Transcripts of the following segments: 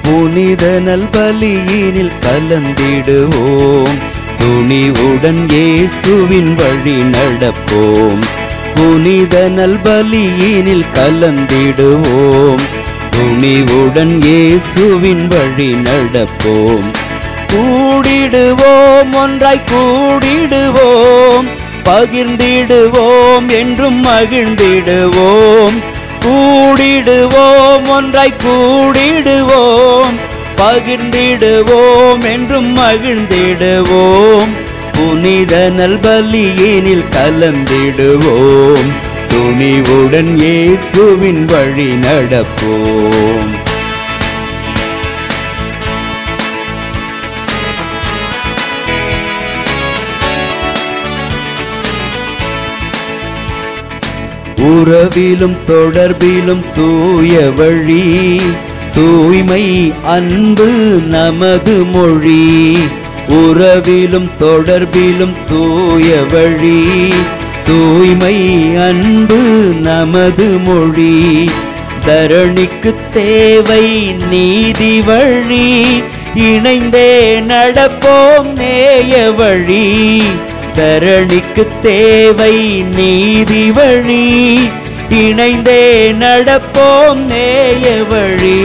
புனித நல்பலியினில் கலந்திடுவோம் துணிவுடன் இயேசுவின் வழி நடப்போம் புனித நல்பலியினில் கலந்திடுவோம் துணிவுடன் இயேசுவின் வழி நடப்போம் கூடிடுவோம் ஒன்றாய் கூடிடுவோம் பகிர்ந்திடுவோம் என்றும் மகிழ்ந்திடுவோம் கூடிடுவோம் ஒன்றாய் கூடிடுவோம் பகிர்ந்திடுவோம் என்றும் மகிழ்ந்திடுவோம் புனித நல்பலியினில் கலந்திடுவோம் துணிவுடன் இயேசுவின் வழி நடப்போம் உறவிலும் தொடர்பிலும் தூய வழி தூய்மை அன்பு நமது மொழி உறவிலும் தொடர்பிலும் தூய வழி தூய்மை அன்பு நமது மொழி தரணிக்கு தேவை நீதி வழி இணைந்தே நடப்போம் நேய வழி தரணிக்கு தேவை நீதி வழி இணைந்தே நடப்போம் நேய வழி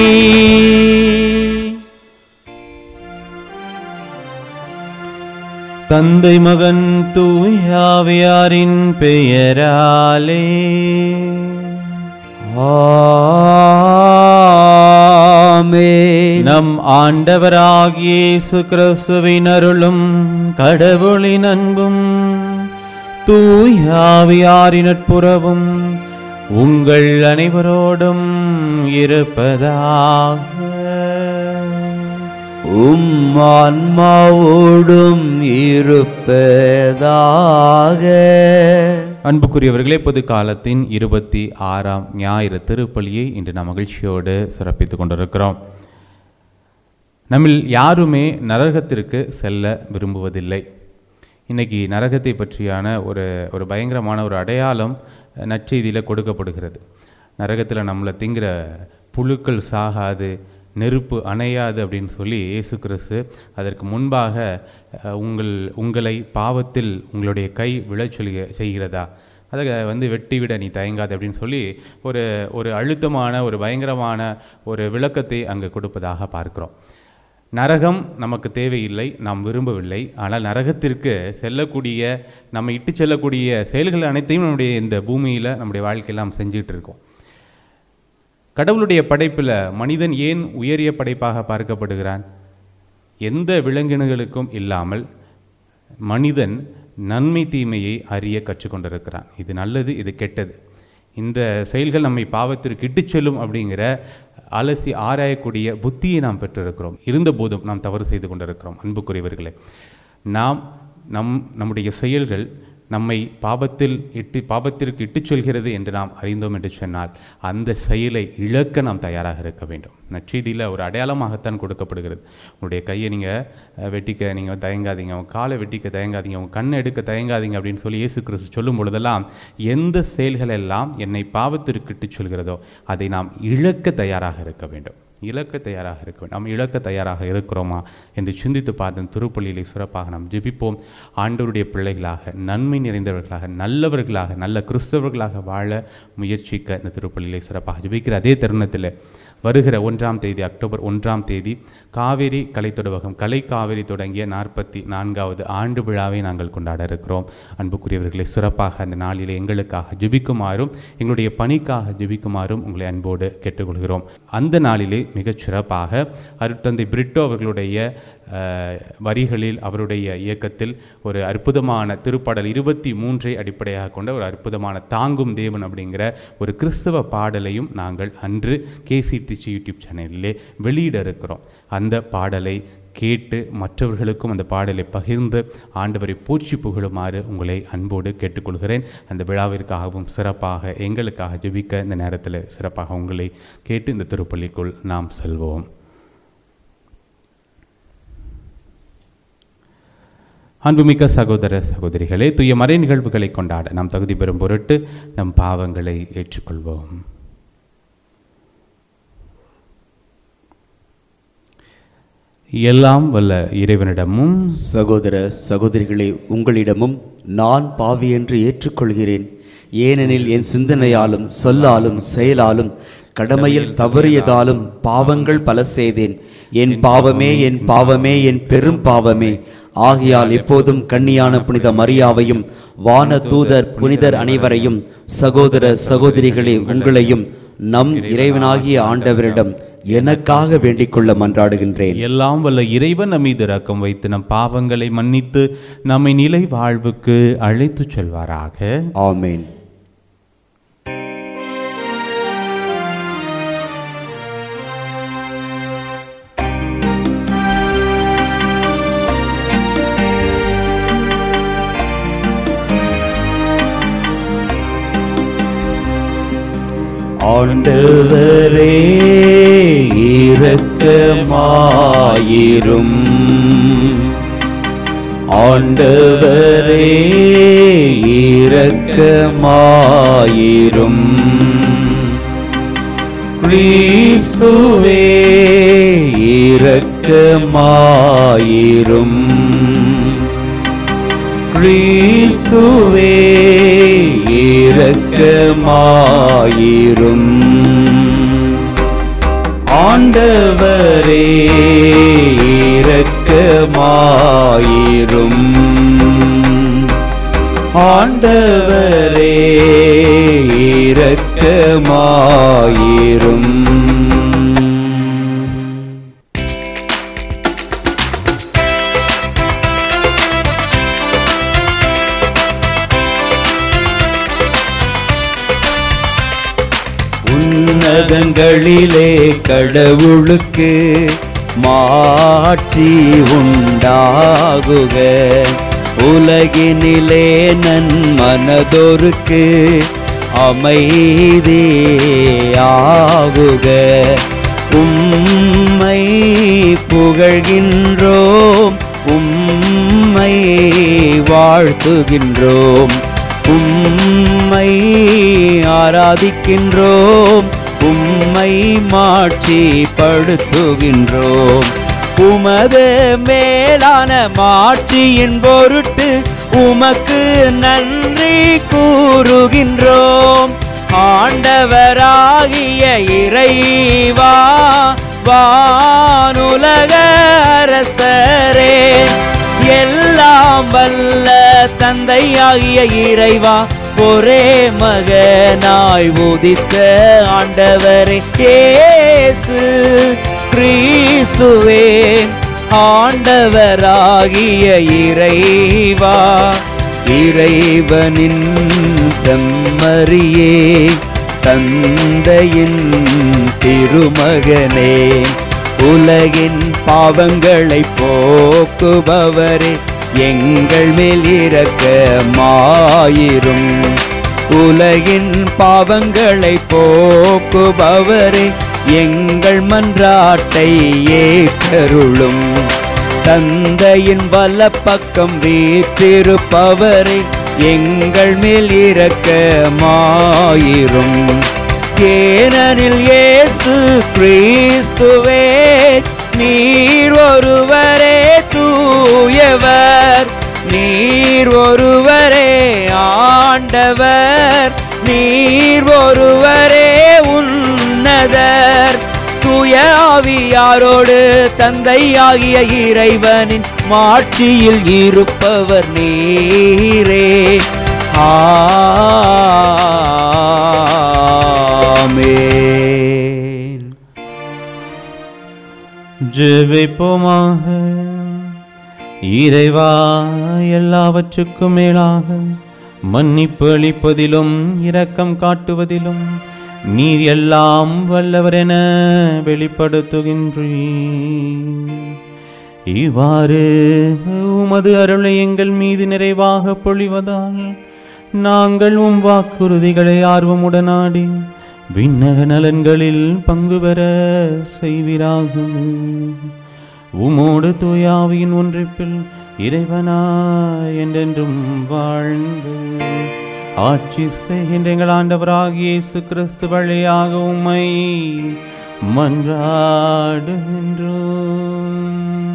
தந்தை மகன் தூயாவியாரின் பெயராலே ஆமென். நம் ஆண்டவராகிய இயேசு கிறிஸ்துவின் அருளும் கடவுளின் அன்பும் தூயாவியாரின் நட்புறவும் உங்கள் அனைவரோடும் இருப்பதாக உம் ஆன்மாவோடும் இருப்பதாக அன்புக்குரியவர்களே பொது காலத்தின் இருபத்தி ஆறாம் ஞாயிறு திருப்பலியை இன்று நாம் மகிழ்ச்சியோடு சிறப்பித்துக் கொண்டிருக்கிறோம் நம்மில் யாருமே நரகத்திற்கு செல்ல விரும்புவதில்லை இன்னைக்கு நரகத்தை பற்றியான ஒரு ஒரு பயங்கரமான ஒரு அடையாளம் நற்செய்தியில் கொடுக்கப்படுகிறது நரகத்தில் நம்மளை திங்கிற புழுக்கள் சாகாது நெருப்பு அணையாது அப்படின்னு சொல்லி இயேசு கிறிஸ்து அதற்கு முன்பாக அஹ், உங்கள் உங்களை பாவத்தில் உங்களுடைய கை விழச் சொல்லி செய்கிறதா அதை வந்து வெட்டி விட நீ தயங்காது அப்படின்னு சொல்லி ஒரு ஒரு அழுத்தமான ஒரு பயங்கரமான ஒரு விளக்கத்தை அங்கே கொடுப்பதாக பார்க்கிறோம் நரகம் நமக்கு தேவையில்லை நாம் விரும்பவில்லை ஆனால் நரகத்திற்கு செல்லக்கூடிய நம்ம இட்டு செல்லக்கூடிய செயல்கள் அனைத்தையும் நம்முடைய இந்த பூமியில் நம்முடைய வாழ்க்கையில் நாம் செஞ்சுட்டு இருக்கோம் கடவுளுடைய படைப்பில் மனிதன் ஏன் உயரிய படைப்பாக பார்க்கப்படுகிறான் எந்த விலங்கினங்களுக்கும் இல்லாமல் மனிதன் நன்மை தீமையை அறிய கற்றுக்கொண்டிருக்கிறான் இது நல்லது இது கெட்டது இந்த செயல்கள் நம்மை பாவத்திற்கு இட்டுச் செல்லும் அப்படிங்கிற அலசி ஆராயக்கூடிய புத்தியை நாம் பெற்றிருக்கிறோம் இருந்தபோதும் நாம் தவறு செய்து கொண்டிருக்கிறோம் அன்புக்குரியவர்களே நாம் நம் நம்முடைய செயல்கள் நம்மை பாபத்தில் இட்டு பாபத்திற்கு இட்டுச் செல்கிறது என்று நாம் அறிந்தோம் என்று சொன்னால் அந்த செயலை இழக்க நாம் தயாராக இருக்க வேண்டும் நற்செய்தியில் ஒரு அடையாளமாகத்தான் கொடுக்கப்படுகிறது உங்களுடைய கையை நீங்கள் வெட்டிக்க நீங்கள் தயங்காதீங்க உங்கள் காலை வெட்டிக்க தயங்காதீங்க உங்கள் கண்ணை எடுக்க தயங்காதீங்க அப்படின்னு சொல்லி இயேசு கிறிஸ்து சொல்லும் பொழுதெல்லாம் எந்த செயல்கள் எல்லாம் என்னை பாவத்திற்கு இட்டுச் செல்கிறதோ அதை நாம் இழக்க தயாராக இருக்க வேண்டும் இழக்க தயாராக இருக்க வேண்டும் நாம் இழக்க தயாராக இருக்கிறோமா என்று சிந்தித்து பார்த்த திருப்பள்ளியிலே சிறப்பாக நாம் ஜெபிப்போம் ஆண்டவருடைய பிள்ளைகளாக நன்மை நிறைந்தவர்களாக நல்லவர்களாக நல்ல கிறிஸ்தவர்களாக வாழ முயற்சிக்க இந்த திருப்பள்ளியிலே சிறப்பாக ஜெபிக்கிற அதே தருணத்தில் வருகிற ஒன்றாம் தேதி அக்டோபர் ஒன்றாம் தேதி காவேரி கலைத்தொடவகம் கலை காவேரி தொடங்கிய நாற்பத்தி நான்காவது ஆண்டு விழாவை நாங்கள் கொண்டாட இருக்கிறோம் அன்புக்குரியவர்களை சிறப்பாக அந்த நாளிலே எங்களுக்காக ஜெபிக்குமாறும் எங்களுடைய பணிக்காக ஜெபிக்குமாறும் உங்களை அன்போடு கேட்டுக்கொள்கிறோம் அந்த நாளிலே மிகச் சிறப்பாக அருட்தந்தை பிரிட்டோ அவர்களுடைய அஹ், வரிகளில் அவருடைய இயக்கத்தில் ஒரு அற்புதமான திருப்பாடல் இருபத்தி மூன்றை அடிப்படையாக கொண்ட ஒரு அற்புதமான தாங்கும் தேவன் அப்படிங்கிற ஒரு கிறிஸ்தவ பாடலையும் நாங்கள் அன்று கேசிடிசி யூடியூப் சேனலிலே வெளியிட இருக்கிறோம் அந்த பாடலை கேட்டு மற்றவர்களுக்கும் அந்த பாடலை பகிர்ந்து ஆண்டவரை போற்றி புகழுமாறு உங்களை அன்போடு கேட்டுக்கொள்கிறேன் அந்த விழாவிற்காகவும் சிறப்பாக எங்களுக்காக ஜெபிக்க இந்த நேரத்தில் சிறப்பாக உங்களை கேட்டு இந்த திருப்பள்ளிக்குள் நாம் செல்வோம் அன்புமிக்க சகோதர சகோதரிகளே தூய மறை நிகழ்வுகளை கொண்டாட நாம் தகுதி பெறும் பொருட்டு நம் பாவங்களை ஏற்றுக்கொள்வோம் எல்லாம் வல்ல இறைவனிடமும் சகோதர சகோதரிகளே உங்களிடமும் நான் பாவி என்று ஏற்றுக்கொள்கிறேன் ஏனெனில் என் சிந்தனையாலும் சொல்லாலும் செயலாலும் கடமையில் தவறியதாலும் பாவங்கள் பல செய்தேன் என் பாவமே என் பாவமே என் பெரும் பாவமே ஆகையால் எப்போதும் கன்னியான புனித மரியாவையும் வான தூதர் புனிதர் அனைவரையும் சகோதர சகோதரிகளே உங்களையும் நம் இறைவனாகிய ஆண்டவரிடம் எனக்காக வேண்டிக் கொள்ள மன்றாடுகின்றேன் எல்லாம் வல்ல இறைவன் நம் மீது இரக்கம் வைத்து நம் பாவங்களை மன்னித்து நம்மை நிலை வாழ்வுக்கு அழைத்துச் செல்வாராக ஆமென் ஆண்டவரே இரக்கமாயிரும் ஆண்டவரே இரக்கமாயிரும் கிறிஸ்துவே இரக்கமாயிரும் கிறிஸ்துவே இரக்கமாயிரும் ஆண்டவரே இரக்கமாயிரும் ஆண்டவரே இரக்கமாயிரும் உன்னதங்களிலே கடவுளுக்கு மாட்சி உண்டாகுக உலகினிலே நன் மனதொருக்கு அமைதியாகுக உம்மை புகழ்கின்றோம் உம்மை வாழ்த்துகின்றோம் உம்மை ஆராதிக்கின்றோம் உம்மை மாட்சிப்படுத்துகின்றோம் உமது மேலான மாட்சியின் பொருட்டு உமக்கு நன்றி கூறுகின்றோம் ஆண்டவராகிய இறைவா வானுலக அரசரே எல்லாம் வல்ல தந்தையாகிய இறைவா ஒரே மகனாய் உதித்த ஆண்டவரே இயேசு கிறிஸ்துவே ஆண்டவராகிய இறைவா இறைவனின் செம்மறியே தந்தையின் திருமகனே உலகின் பாவங்களை போக்குபவரே எங்கள் மேல் இரக்கமாயிரும் உலகின் பாவங்களை போக்குபவரே எங்கள் மன்றாட்டை ஏற்றருளும் தந்தையின் வலப்பக்கம் வீற்றிருப்பவரே எங்கள் மேல் இரக்கமாயிரும் ஏனெனில் இயேசு கிறிஸ்துவே நீர் ஒருவரே தூயவர் நீர் ஒருவரே ஆண்டவர் நீர் ஒருவரே உன்னதர் தூய ஆவியாரோடு தந்தையாகிய இறைவனின் மாட்சியில் இருப்பவர் நீரே ஆமென் ஜெபிப்போமாக இறைவா எல்லாவற்றுக்கும் மேலாக மன்னிப்பு அளிப்பதிலும் இரக்கம் காட்டுவதிலும் நீர் எல்லாம் வல்லவர் என வெளிப்படுத்துகின்றீர் இவ்வாறு உமது அருளை எங்கள் மீது நிறைவாக பொழிவதால் நாங்கள் உம் வாக்குறுதிகளை ஆர்வமுடன் நாடி விண்ணக நலன்களில் பங்கு பெற செய்வீராக உமோடு தூயாவியின் ஒன்றிப்பில் இறைவனா என்றென்றும் வாழ்ந்து ஆட்சி செய்கின்ற எங்கள் ஆண்டவராகிய இயேசு கிறிஸ்து வழியாக உம்மை மன்றாடுகின்றோம்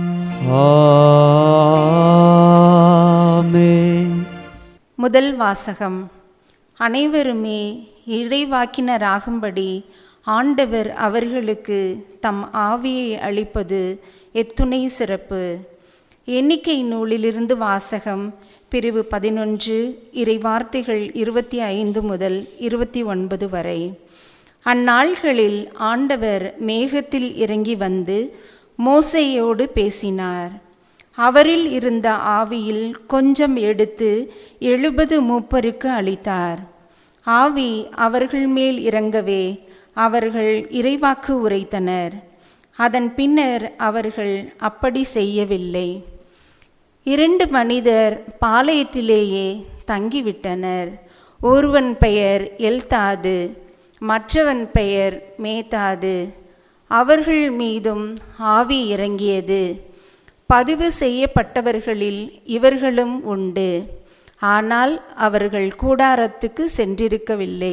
ஆமென் முதல் வாசகம் அனைவருமே இறைவாக்கினராகும்படி ஆண்டவர் அவர்களுக்கு தம் ஆவியை அளிப்பது எத்துணை சிறப்பு எண்ணிக்கை நூலிலிருந்து வாசகம் பிரிவு பதினொன்று இறைவார்த்தைகள் இருபத்தி ஐந்து முதல் இருபத்தி ஒன்பது வரை அந்நாள்களில் ஆண்டவர் மேகத்தில் இறங்கி வந்து மோசேயோடு பேசினார் அவரில் இருந்த ஆவியில் கொஞ்சம் எடுத்து எழுபது மூப்பருக்கு அளித்தார் ஆவி அவர்கள் மேல் இறங்கவே அவர்கள் இறைவாக்கு உரைத்தனர் அதன் பின்னர் அவர்கள் அப்படி செய்யவில்லை இரண்டு மனிதர் பாளையத்திலேயே தங்கிவிட்டனர் ஒருவன் பெயர் எல்தாது மற்றவன் பெயர் மேதாது அவர்கள் மீதும் ஆவி இறங்கியது பதிவு செய்யப்பட்டவர்களில் இவர்களும் உண்டு ஆனால் அவர்கள் கூடாரத்துக்கு சென்றிருக்கவில்லை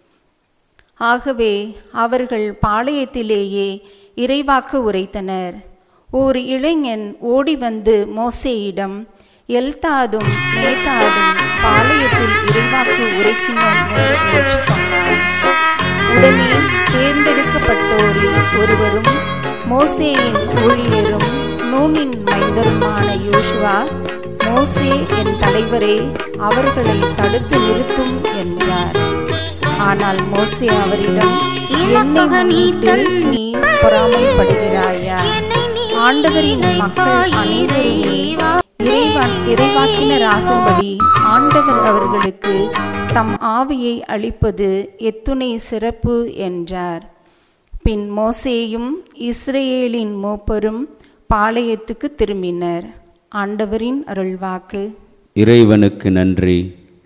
ஆகவே அவர்கள் பாளையத்திலேயே இறைவாக்கு உரைத்தனர் ஓர் இளைஞன் ஓடி வந்து மோசேயிடம் எல்தாதும் மேதாதும் பாளையத்தில் இறைவாக்கு உரைக்கின்றனர் என்று சொன்னார் உடனே தேர்ந்தெடுக்கப்பட்டோரில் ஒருவரும் மோசேயின் ஊழியரும் நூனின் மைந்தருமான யோசுவா மோசே என் தலைவரே அவர்களை தடுத்து நிறுத்தும் என்றார் ஆனால் மோசே அவரிடம் என்னை முன்னிட்டு நீ பொறாமைப்படுகிறாயா ஆண்டவரின் மக்கள் அனைவருமே இறைவன் இறைவாக்கினராகும்படி ஆண்டவர் அவர்களுக்கு தம் ஆவியை அளிப்பது எத்துணை சிறப்பு என்றார் பின் மோசேயும் இஸ்ரேலின் மூப்பரும் பாளையத்துக்கு திரும்பினர் ஆண்டவரின் அருள்வாக்கு இறைவனுக்கு நன்றி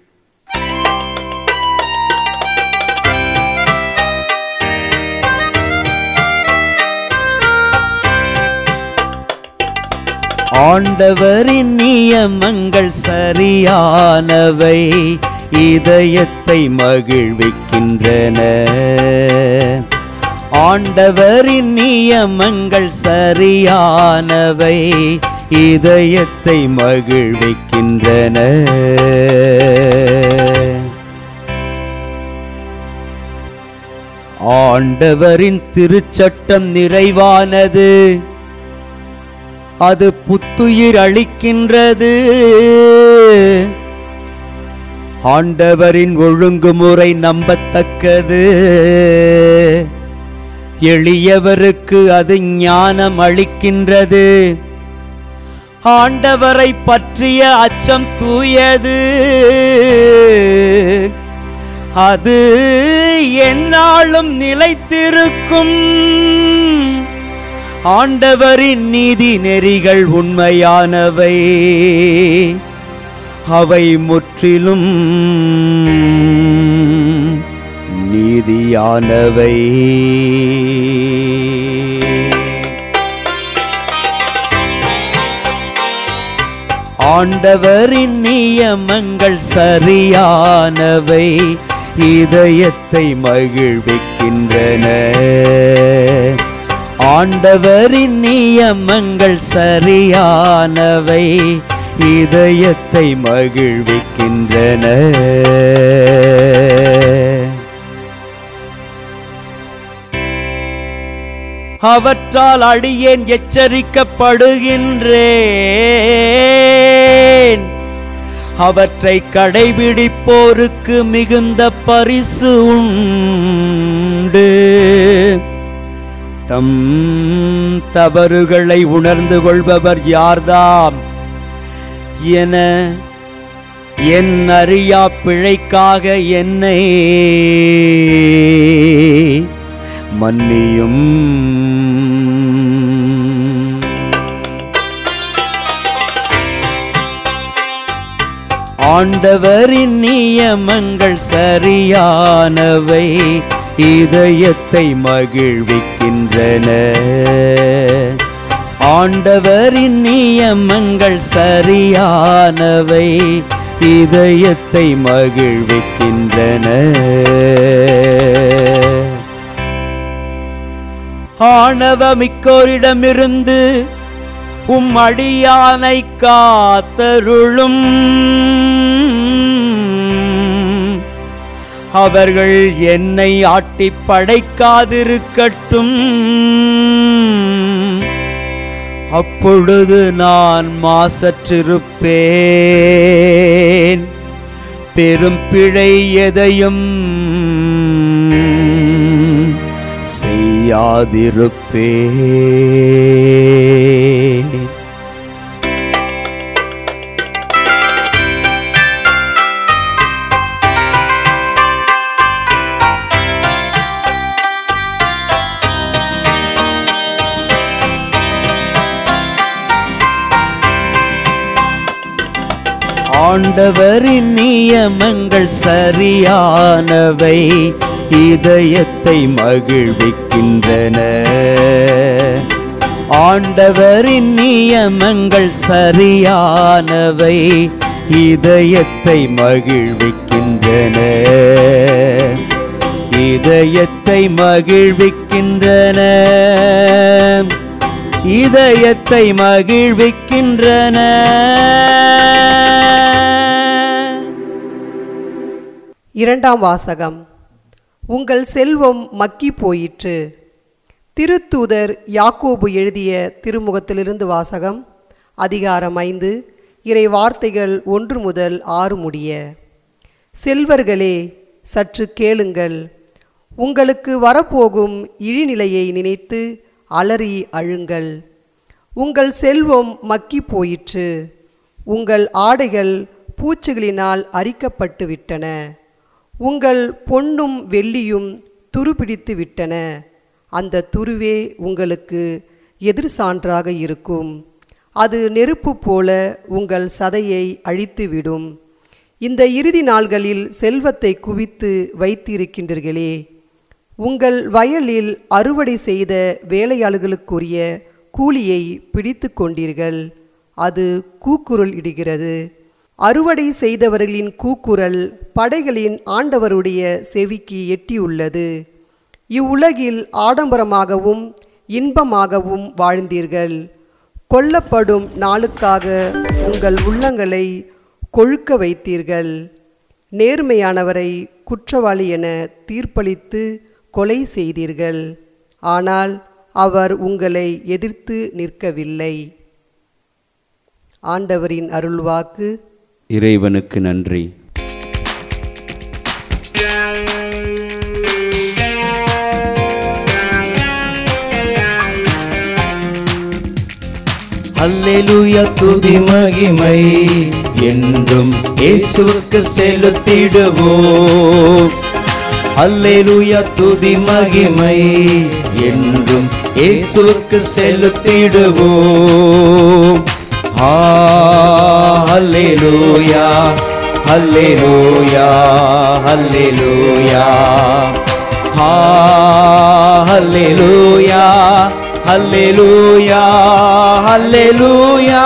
ஆண்டவரின் நியமங்கள் சரியானவை இதயத்தை மகிழ்விக்கின்றன ஆண்டவரின் நியமங்கள் சரியானவை இதயத்தை மகிழ்விக்கின்றன ஆண்டவரின் திருச்சட்டம் நிறைவானது அது புத்துயிர் அளிக்கின்றது ஆண்டவரின் ஒழுங்குமுறை நம்பத்தக்கது எளியவருக்கு அது ஞானம் அளிக்கின்றது ஆண்டவரை பற்றிய அச்சம் தூயது அது எந்நாளும் நிலைத்திருக்கும் ஆண்டவரின் நீதி நெறிகள் உண்மையானவை அவை முற்றிலும் நீதியானவை ஆண்டவரின் நியமங்கள் சரியானவை இதயத்தை மகிழ்விக்கின்றன ஆண்டவரின் நியமங்கள் சரியானவை இதயத்தை மகிழ்விக்கின்றன அவற்றால் அடியேன் எச்சரிக்கப்படுகின்றேன் அவற்றை கடைபிடிப்போருக்கு மிகுந்த பரிசு உண்டு தம் தவறுகளை உணர்ந்து கொள்பவர் யார்தாம் என என் அறியா பிழைக்காக என்னை மன்னியும் ஆண்டவரின் நியமங்கள் சரியானவை இதயத்தை மகிழ்விக்கின்றன ஆண்டவரின் நியமங்கள் சரியானவை இதயத்தை மகிழ்விக்கின்றன ஆணவமிக்கோரிடமிருந்து உம் அடியானை காத்தருளும் அவர்கள் என்னை ஆட்டி படைக்காதிருக்கட்டும் அப்பொழுது நான் மாசற்றிருப்பேன் பெரும் பிழை எதையும் செய்யாதிருப்பேன் ஆண்டவரின் நியமங்கள் சரியானவை இதயத்தை மகிழ்விக்கின்றன ஆண்டவரின் நியமங்கள் சரியானவை இதயத்தை மகிழ்விக்கின்றன இதயத்தை மகிழ்விக்கின்றன இதயத்தை மகிழ்விக்கின்றன இரண்டாம் வாசகம் உங்கள் செல்வம் மக்கி போயிற்று திருத்தூதர் யாக்கோபு எழுதிய திருமுகத்திலிருந்து வாசகம் அதிகாரம் ஐந்து இறை வார்த்தைகள் ஒன்று முதல் ஆறு முடிய செல்வர்களே சற்று கேளுங்கள் உங்களுக்கு வரப்போகும் இழிநிலையை நினைத்து அலறி அழுங்கள் உங்கள் செல்வம் மக்கி போயிற்று உங்கள் ஆடைகள் பூச்சிகளினால் அரிக்கப்பட்டு விட்டன உங்கள் பொன்னும் வெள்ளியும் துருபிடித்து விட்டன அந்த துருவே உங்களுக்கு எதிர் சான்றாக இருக்கும் அது நெருப்பு போல உங்கள் சதையை அழித்துவிடும் இந்த இறுதி நாள்களில் செல்வத்தை குவித்து வைத்திருக்கின்றீர்களே உங்கள் வயலில் அறுவடை செய்த வேலையாளுகளுக்குரிய கூலியை பிடித்து கொண்டீர்கள் அது கூக்குரல் இடுகிறது அறுவடை செய்தவர்களின் கூக்குரல் படைகளின் ஆண்டவருடைய செவிக்கு எட்டியுள்ளது இவ்வுலகில் ஆடம்பரமாகவும் இன்பமாகவும் வாழ்ந்தீர்கள் கொல்லப்படும் நாளுக்காக உங்கள் உள்ளங்களை கொழுக்க வைத்தீர்கள் நேர்மையானவரை குற்றவாளி என தீர்ப்பளித்து கொலை செய்தீர்கள் ஆனால் அவர் உங்களை எதிர்த்து நிற்கவில்லை ஆண்டவரின் அருள்வாக்கு இறைவனுக்கு நன்றி அல்லேலூயா துதி மகிமை என்றும் இயேசுவுக்கு செலுத்திடுவோம் அல்லேலூயா துதி மகிமை என்றும் இயேசுவுக்கு செலுத்திடுவோம் ஆ அல்லேலூயா அல்லேலூயா அல்லேலூயா ஆ அல்லேலூயா அல்லேலூயா அல்லேலூயா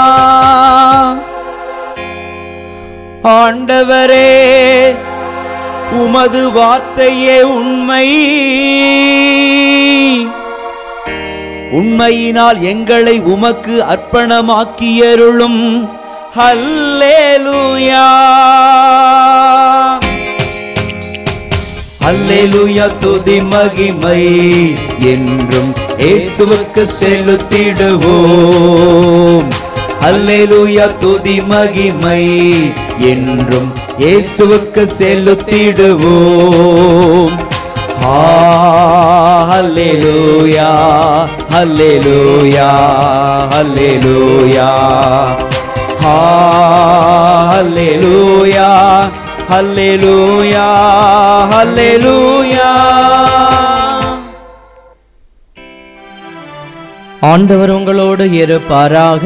ஆண்டவரே உமது வார்த்தையே உண்மை உண்மையினால் எங்களை உமக்கு அர்ப்பணமாக்கியருளும் ஹல்லேலூயா அல்லேலூயா துதி மகிமை என்றும் இயேசுவுக்கு செலுத்திடுவோம் அல்லேலூயா துதி மகிமை என்றும் இயேசுவுக்கு செலுத்திடுவோம் ஆ, அல்லேலூயா அல்லேலூயா அல்லேலூயா ஆ, அல்லேலூயா அல்லேலூயா அல்லேலூயா ஆண்டவர் உங்களோடு இருப்பாராக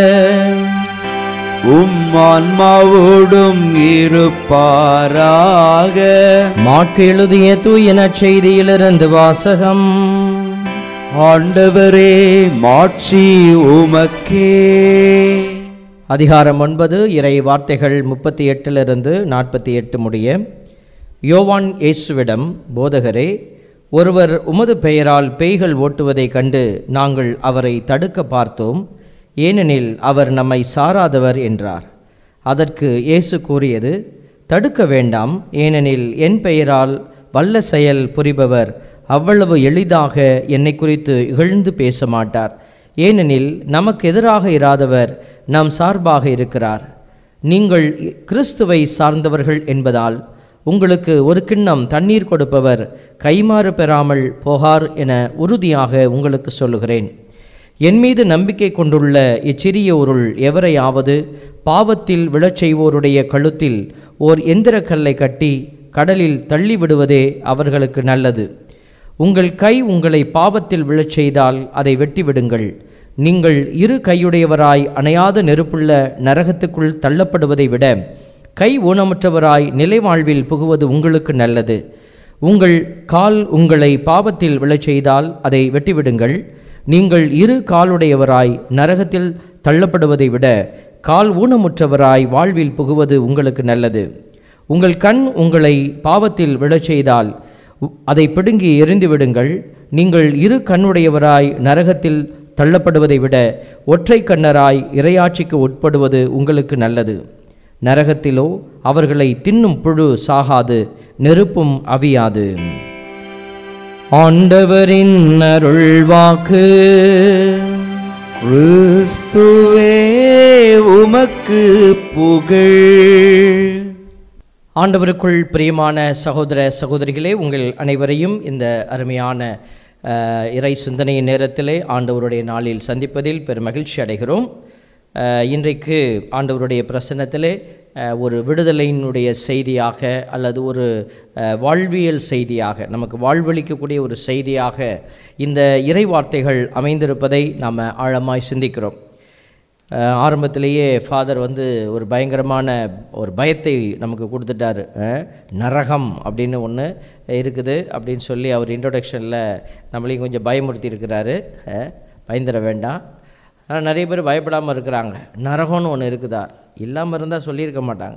உம் ஆன்மாவோடும் இருப்பாராக மாற்கு எழுதிய தூய நற்செய்தியிலிருந்து வாசகம் ஆண்டவரே மாட்சி உமக்கே அதிகாரம் ஒன்பது இறை வார்த்தைகள் முப்பத்தி எட்டிலிருந்து நாற்பத்தி எட்டு முடிய யோவான் இயேசுவிடம் போதகரே ஒருவர் உமது பெயரால் பேய்கள் ஓட்டுவதைக் கண்டு நாங்கள் அவரை தடுக்க பார்த்தோம் ஏனெனில் அவர் நம்மை சாராதவர் என்றார் அதற்கு இயேசு கூறியது தடுக்க வேண்டாம் ஏனெனில் என் பெயரால் வல்ல செயல் புரிபவர் அவ்வளவு எளிதாக என்னை குறித்து இகழ்ந்து பேச மாட்டார் ஏனெனில் நமக்கு எதிராக இராதவர் நம் சார்பாக இருக்கிறார் நீங்கள் கிறிஸ்துவை சார்ந்தவர்கள் என்பதால் உங்களுக்கு ஒரு கிண்ணம் தண்ணீர் கொடுப்பவர் கைமாறு பெறாமல் போகார் என உறுதியாக உங்களுக்கு சொல்லுகிறேன் என் மீது நம்பிக்கை கொண்டுள்ள இச்சிறியோருள் எவரையாவது பாவத்தில் விழச் செய்வோருடைய கழுத்தில் ஓர் எந்திரக்கல்லை கட்டி கடலில் தள்ளி விடுவதே அவர்களுக்கு நல்லது உங்கள் கை உங்களை பாவத்தில் விழச் செய்தால் அதை வெட்டிவிடுங்கள் நீங்கள் இரு கையுடையவராய் அணையாத நெருப்புள்ள நரகத்துக்குள் தள்ளப்படுவதை விட கை ஊனமுற்றவராய் நிலைவாழ்வில் புகுவது உங்களுக்கு நல்லது உங்கள் கால் உங்களை பாவத்தில் விழச் செய்தால் அதை வெட்டிவிடுங்கள் நீங்கள் இரு காலுடையவராய் நரகத்தில் தள்ளப்படுவதை விட கால் ஊனமுற்றவராய் வாழ்வில் புகுவது உங்களுக்கு நல்லது உங்கள் கண் உங்களை பாவத்தில் விழச் செய்தால் உ- அதை பிடுங்கி எறிந்து விடுங்கள் நீங்கள் இரு கண்ணுடையவராய் நரகத்தில் தள்ளப்படுவதை விட ஒற்றை கண்ணராய் இரையாட்சிக்கு உட்படுவது உங்களுக்கு நல்லது நரகத்திலோ அவர்களை தின்னும் புழு சாகாது நெருப்பும் அவியாது ஆண்டவரின் அருள்வாக்கு கிறிஸ்துவே உமக்கு புகழ் ஆண்டவருக்குள் பிரியமான சகோதர சகோதரிகளே உங்கள் அனைவரையும் இந்த அருமையான அஹ், இறை சிந்தனையின் நேரத்திலே ஆண்டவருடைய நாளில் சந்திப்பதில் பெரும் மகிழ்ச்சி அடைகிறோம் அஹ், இன்றைக்கு ஆண்டவருடைய பிரசன்னத்திலே அஹ், ஒரு விடுதலையினுடைய செய்தியாக அல்லது ஒரு அஹ், வாழ்வியல் செய்தியாக நமக்கு வாழ்வளிக்கக்கூடிய ஒரு செய்தியாக இந்த இறை வார்த்தைகள் அமைந்திருப்பதை நாம் ஆழமாய் சிந்திக்கிறோம் அஹ் ஆரம்பத்திலேயே ஃபாதர் வந்து ஒரு பயங்கரமான ஒரு பயத்தை நமக்கு கொடுத்துட்டாரு அஹ் நரகம் அப்படின்னு ஒன்று இருக்குது அப்படின்னு சொல்லி அவர் இன்ட்ரொடக்ஷனில் நம்மளையும் கொஞ்சம் பயமுறுத்தி இருக்கிறாரு அஹ் பயந்துட வேண்டாம் ஆனால் நிறைய பேர் பயப்படாமல் இருக்கிறாங்க நரகம்னு ஒன்று இருக்குதா இல்லாமல் இருந்தால் சொல்லியிருக்க மாட்டாங்க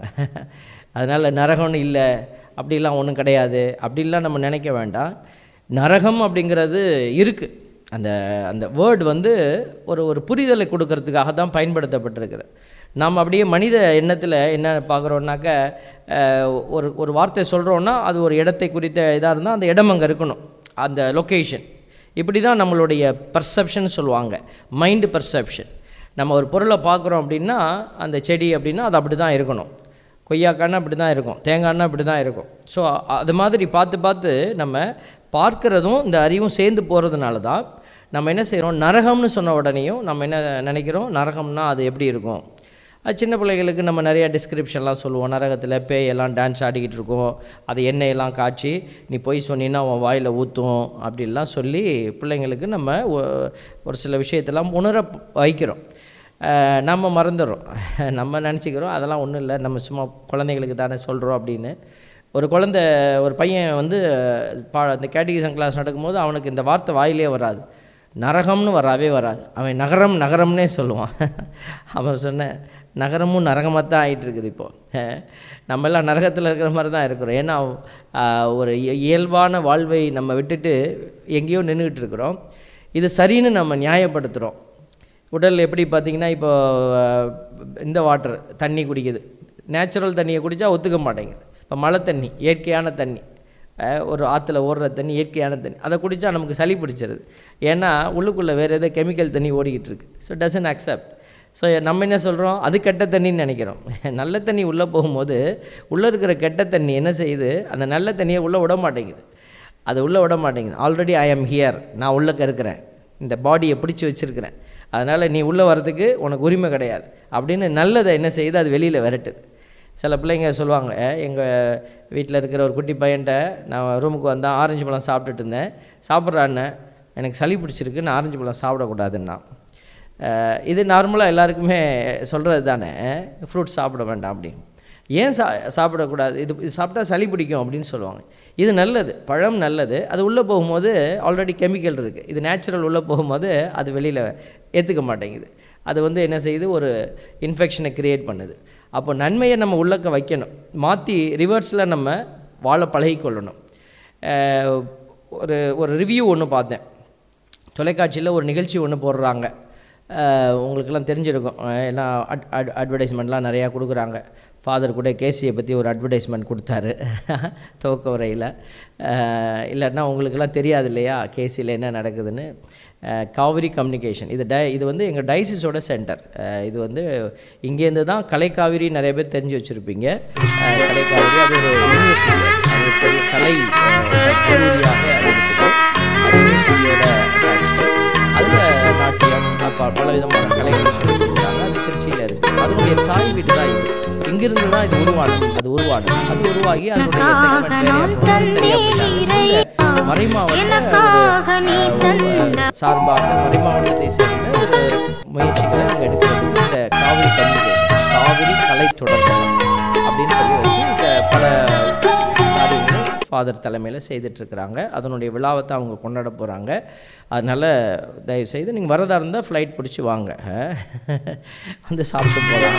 அதனால் நரகம்னு இல்லை அப்படிலாம் ஒன்றும் கிடையாது அப்படிலாம் நம்ம நினைக்க வேண்டாம் நரகம் அப்படிங்கிறது இருக்குது அந்த அந்த வேர்டு வந்து ஒரு ஒரு புரிதலை கொடுக்கறதுக்காக தான் பயன்படுத்தப்பட்டிருக்கிறது நாம் அப்படியே மனித எண்ணத்தில் என்ன பார்க்குறோன்னாக்க அஹ், ஒரு ஒரு வார்த்தை சொல்கிறோன்னா அது ஒரு இடத்தை குறித்த இதாக இருந்தால் அந்த இடம் அங்கே இருக்கணும் அந்த லொக்கேஷன் இப்படி தான் நம்மளுடைய பர்செப்ஷன் சொல்லுவாங்க மைண்டு பர்செப்ஷன் நம்ம ஒரு பொருளை பார்க்குறோம் அப்படின்னா அந்த செடி அப்படின்னா அது அப்படி தான் இருக்கணும் கொய்யாக்கான்னா அப்படி தான் இருக்கும் தேங்காய்னா அப்படி தான் இருக்கும் ஸோ அது மாதிரி பார்த்து பார்த்து நம்ம பார்க்கிறதும் இந்த அறிவும் சேர்ந்து போகிறதுனால தான் நம்ம என்ன செய்கிறோம் நரகம்னு சொன்ன உடனேயும் நம்ம என்ன நினைக்கிறோம் நரகம்னா அது எப்படி இருக்கும் அது சின்ன பிள்ளைகளுக்கு நம்ம நிறைய டிஸ்கிரிப்ஷன்லாம் சொல்லுவோம் நரகத்தில் பேயெல்லாம் டான்ஸ் ஆடிக்கிட்டு இருக்கோம் அது எண்ணெயெல்லாம் காய்ச்சி நீ போய் சொன்னீன்னா உன் வாயில் ஊற்றும் அப்படிலாம் சொல்லி பிள்ளைங்களுக்கு நம்ம ஒ- ஒரு சில விஷயத்தெல்லாம் உணர வைக்கிறோம் அஹ் நம்ம மறந்துடுறோம் நம்ம நினச்சிக்கிறோம் அதெல்லாம் ஒன்றும் இல்லை நம்ம சும்மா குழந்தைங்களுக்கு தானே சொல்கிறோம் அப்படின்னு ஒரு குழந்தை ஒரு பையன் வந்து பா இந்த கேட்டகிசம் கிளாஸ் நடக்கும்போது அவனுக்கு இந்த வார்த்தை வாயிலே வராது நரகம்னு வரவே வராது அவன் நகரம் நகரம்னே சொல்லுவான் அவன் சொன்ன நகரமும் நரகமாக தான் ஆகிட்டு இருக்குது இப்போது நம்ம எல்லாம் நரகத்தில் இருக்கிற மாதிரி தான் இருக்கிறோம் ஏன்னா ஆஹ், ஒரு இய- இயல்பான வாழ்வை நம்ம விட்டுட்டு எங்கேயோ நின்றுக்கிட்டு இருக்கிறோம் இது சரின்னு நம்ம நியாயப்படுத்துகிறோம் உடல் எப்படி பார்த்தீங்கன்னா இப்போ அஹ், இந்த வாட்டர் தண்ணி குடிக்குது நேச்சுரல் தண்ணியை குடித்தா ஒத்துக்க மாட்டேங்குது இப்போ மழை தண்ணி இயற்கையான தண்ணி அஹ், ஒரு ஆற்றுல ஓடுற தண்ணி இயற்கையான தண்ணி அதை குடித்தா நமக்கு சளி பிடிச்சிருது ஏன்னா உள்ளுக்குள்ளே வேறு ஏதோ கெமிக்கல் தண்ணி ஓடிக்கிட்டு இருக்கு ஸோ டசன் அக்செப்ட் ஸோ நம்ம என்ன சொல்கிறோம் அது கெட்ட தண்ணின்னு நினைக்கிறோம் நல்ல தண்ணி உள்ளே போகும்போது உள்ளே இருக்கிற கெட்ட தண்ணி என்ன செய்யுது அந்த நல்ல தண்ணியை உள்ளே விட மாட்டேங்குது அது உள்ளே விட மாட்டேங்குது ஆல்ரெடி ஐ am ஹியர் நான் உள்ளக்க இருக்கிறேன் இந்த பாடியை பிடிச்சி வச்சுருக்கிறேன் அதனால் நீ உள்ளே வர்றதுக்கு உனக்கு உரிமை கிடையாது அப்படின்னு நல்லதை என்ன செய்யுது அது வெளியில் விரட்டுது சில பிள்ளைங்க சொல்லுவாங்க எங்கள் வீட்டில் இருக்கிற ஒரு குட்டி பையன்ட்ட நான் ரூமுக்கு வந்தேன் ஆரஞ்சு பழம் சாப்பிட்டுட்டு இருந்தேன் சாப்பிட்றான்னு எனக்கு சளி பிடிச்சிருக்கு நான் ஆரஞ்சு பழம் சாப்பிடக்கூடாதுன்னா அஹ் இது நார்மலாக எல்லாருக்குமே சொல்கிறது தானே ஃப்ரூட்ஸ் சாப்பிட வேண்டாம் அப்படின்னு ஏன் சா சாப்பிடக்கூடாது இது இது சாப்பிட்டா சளி பிடிக்கும் அப்படின்னு சொல்லுவாங்க இது நல்லது பழம் நல்லது அது உள்ளே போகும்போது ஆல்ரெடி கெமிக்கல் இருக்குது இது நேச்சுரல் உள்ளே போகும்போது அது வெளியில் ஏற்றுக்க மாட்டேங்குது அது வந்து என்ன செய்யுது ஒரு இன்ஃபெக்ஷனை கிரியேட் பண்ணுது அப்போ நன்மையை நம்ம உள்ளக்க வைக்கணும் மாற்றி ரிவர்ஸில் நம்ம வாழ பழகிக்கொள்ளணும் அஹ் ஒரு ஒரு ரிவ்யூ ஒன்று பார்த்தேன் தொலைக்காட்சியில் ஒரு நிகழ்ச்சி ஒன்று போடுறாங்க அஹ், உங்களுக்கெல்லாம் தெரிஞ்சிருக்கும் அஹ், எல்லாம் அட் அட் அட்வர்டைஸ்மெண்ட்லாம் நிறையா கொடுக்குறாங்க ஃபாதர் கூட கேசியை பற்றி ஒரு அட்வர்டைஸ்மெண்ட் கொடுத்தாரு துவக்க உரையில் இல்லைன்னா உங்களுக்கெல்லாம் தெரியாது இல்லையா கேசியில் என்ன நடக்குதுன்னு அஹ், காவிரி கம்யூனிகேஷன் இது டை இது வந்து எங்கள் டைசிஸோட சென்டர் இது வந்து இங்கேருந்து தான் கலைக்காவிரி நிறைய பேர் தெரிஞ்சு வச்சுருப்பீங்க கலைக்காவிரி அது ஒரு யூனிவர்சிட்டி அது ஒரு பெரிய கலை அஹ், கல்லூரியாக அது இருக்குது அது யூனிவர்சிட்டியோட அதில் நாட்டியம் ப- பல விதமான கலைகள் சொல்லி கொடுக்குறாங்க அது திருச்சியில் இருக்குது அதனுடைய தாய் வீடு தான் இது இங்கிருந்து தான் இது உருவானது அது உருவானது அது உருவாகி அதனுடைய செகமெண்ட் தனியாக மறைமாவட்ட ஒரு அஹ், சார்பாக மறைமாவட்டத்தை சேர்ந்த ஒரு முயற்சிகளை நாங்கள் எடுக்கிறது இந்த காவிரி கம்யூனிகேஷன் காவிரி கலை தொடர்பு அப்படின்னு சொல்லி வச்சு இந்த பல காரியங்களை ஃபாதர் தலைமையில் செய்துட்ருக்குறாங்க அதனுடைய விழாவை தான் அவங்க கொண்டாட போகிறாங்க அதனால் தயவு செய்து நீங்கள் வரதா இருந்தால் ஃப்ளைட் பிடிச்சி வாங்க அஹ். வந்து சாப்பிட்டு போகலாம்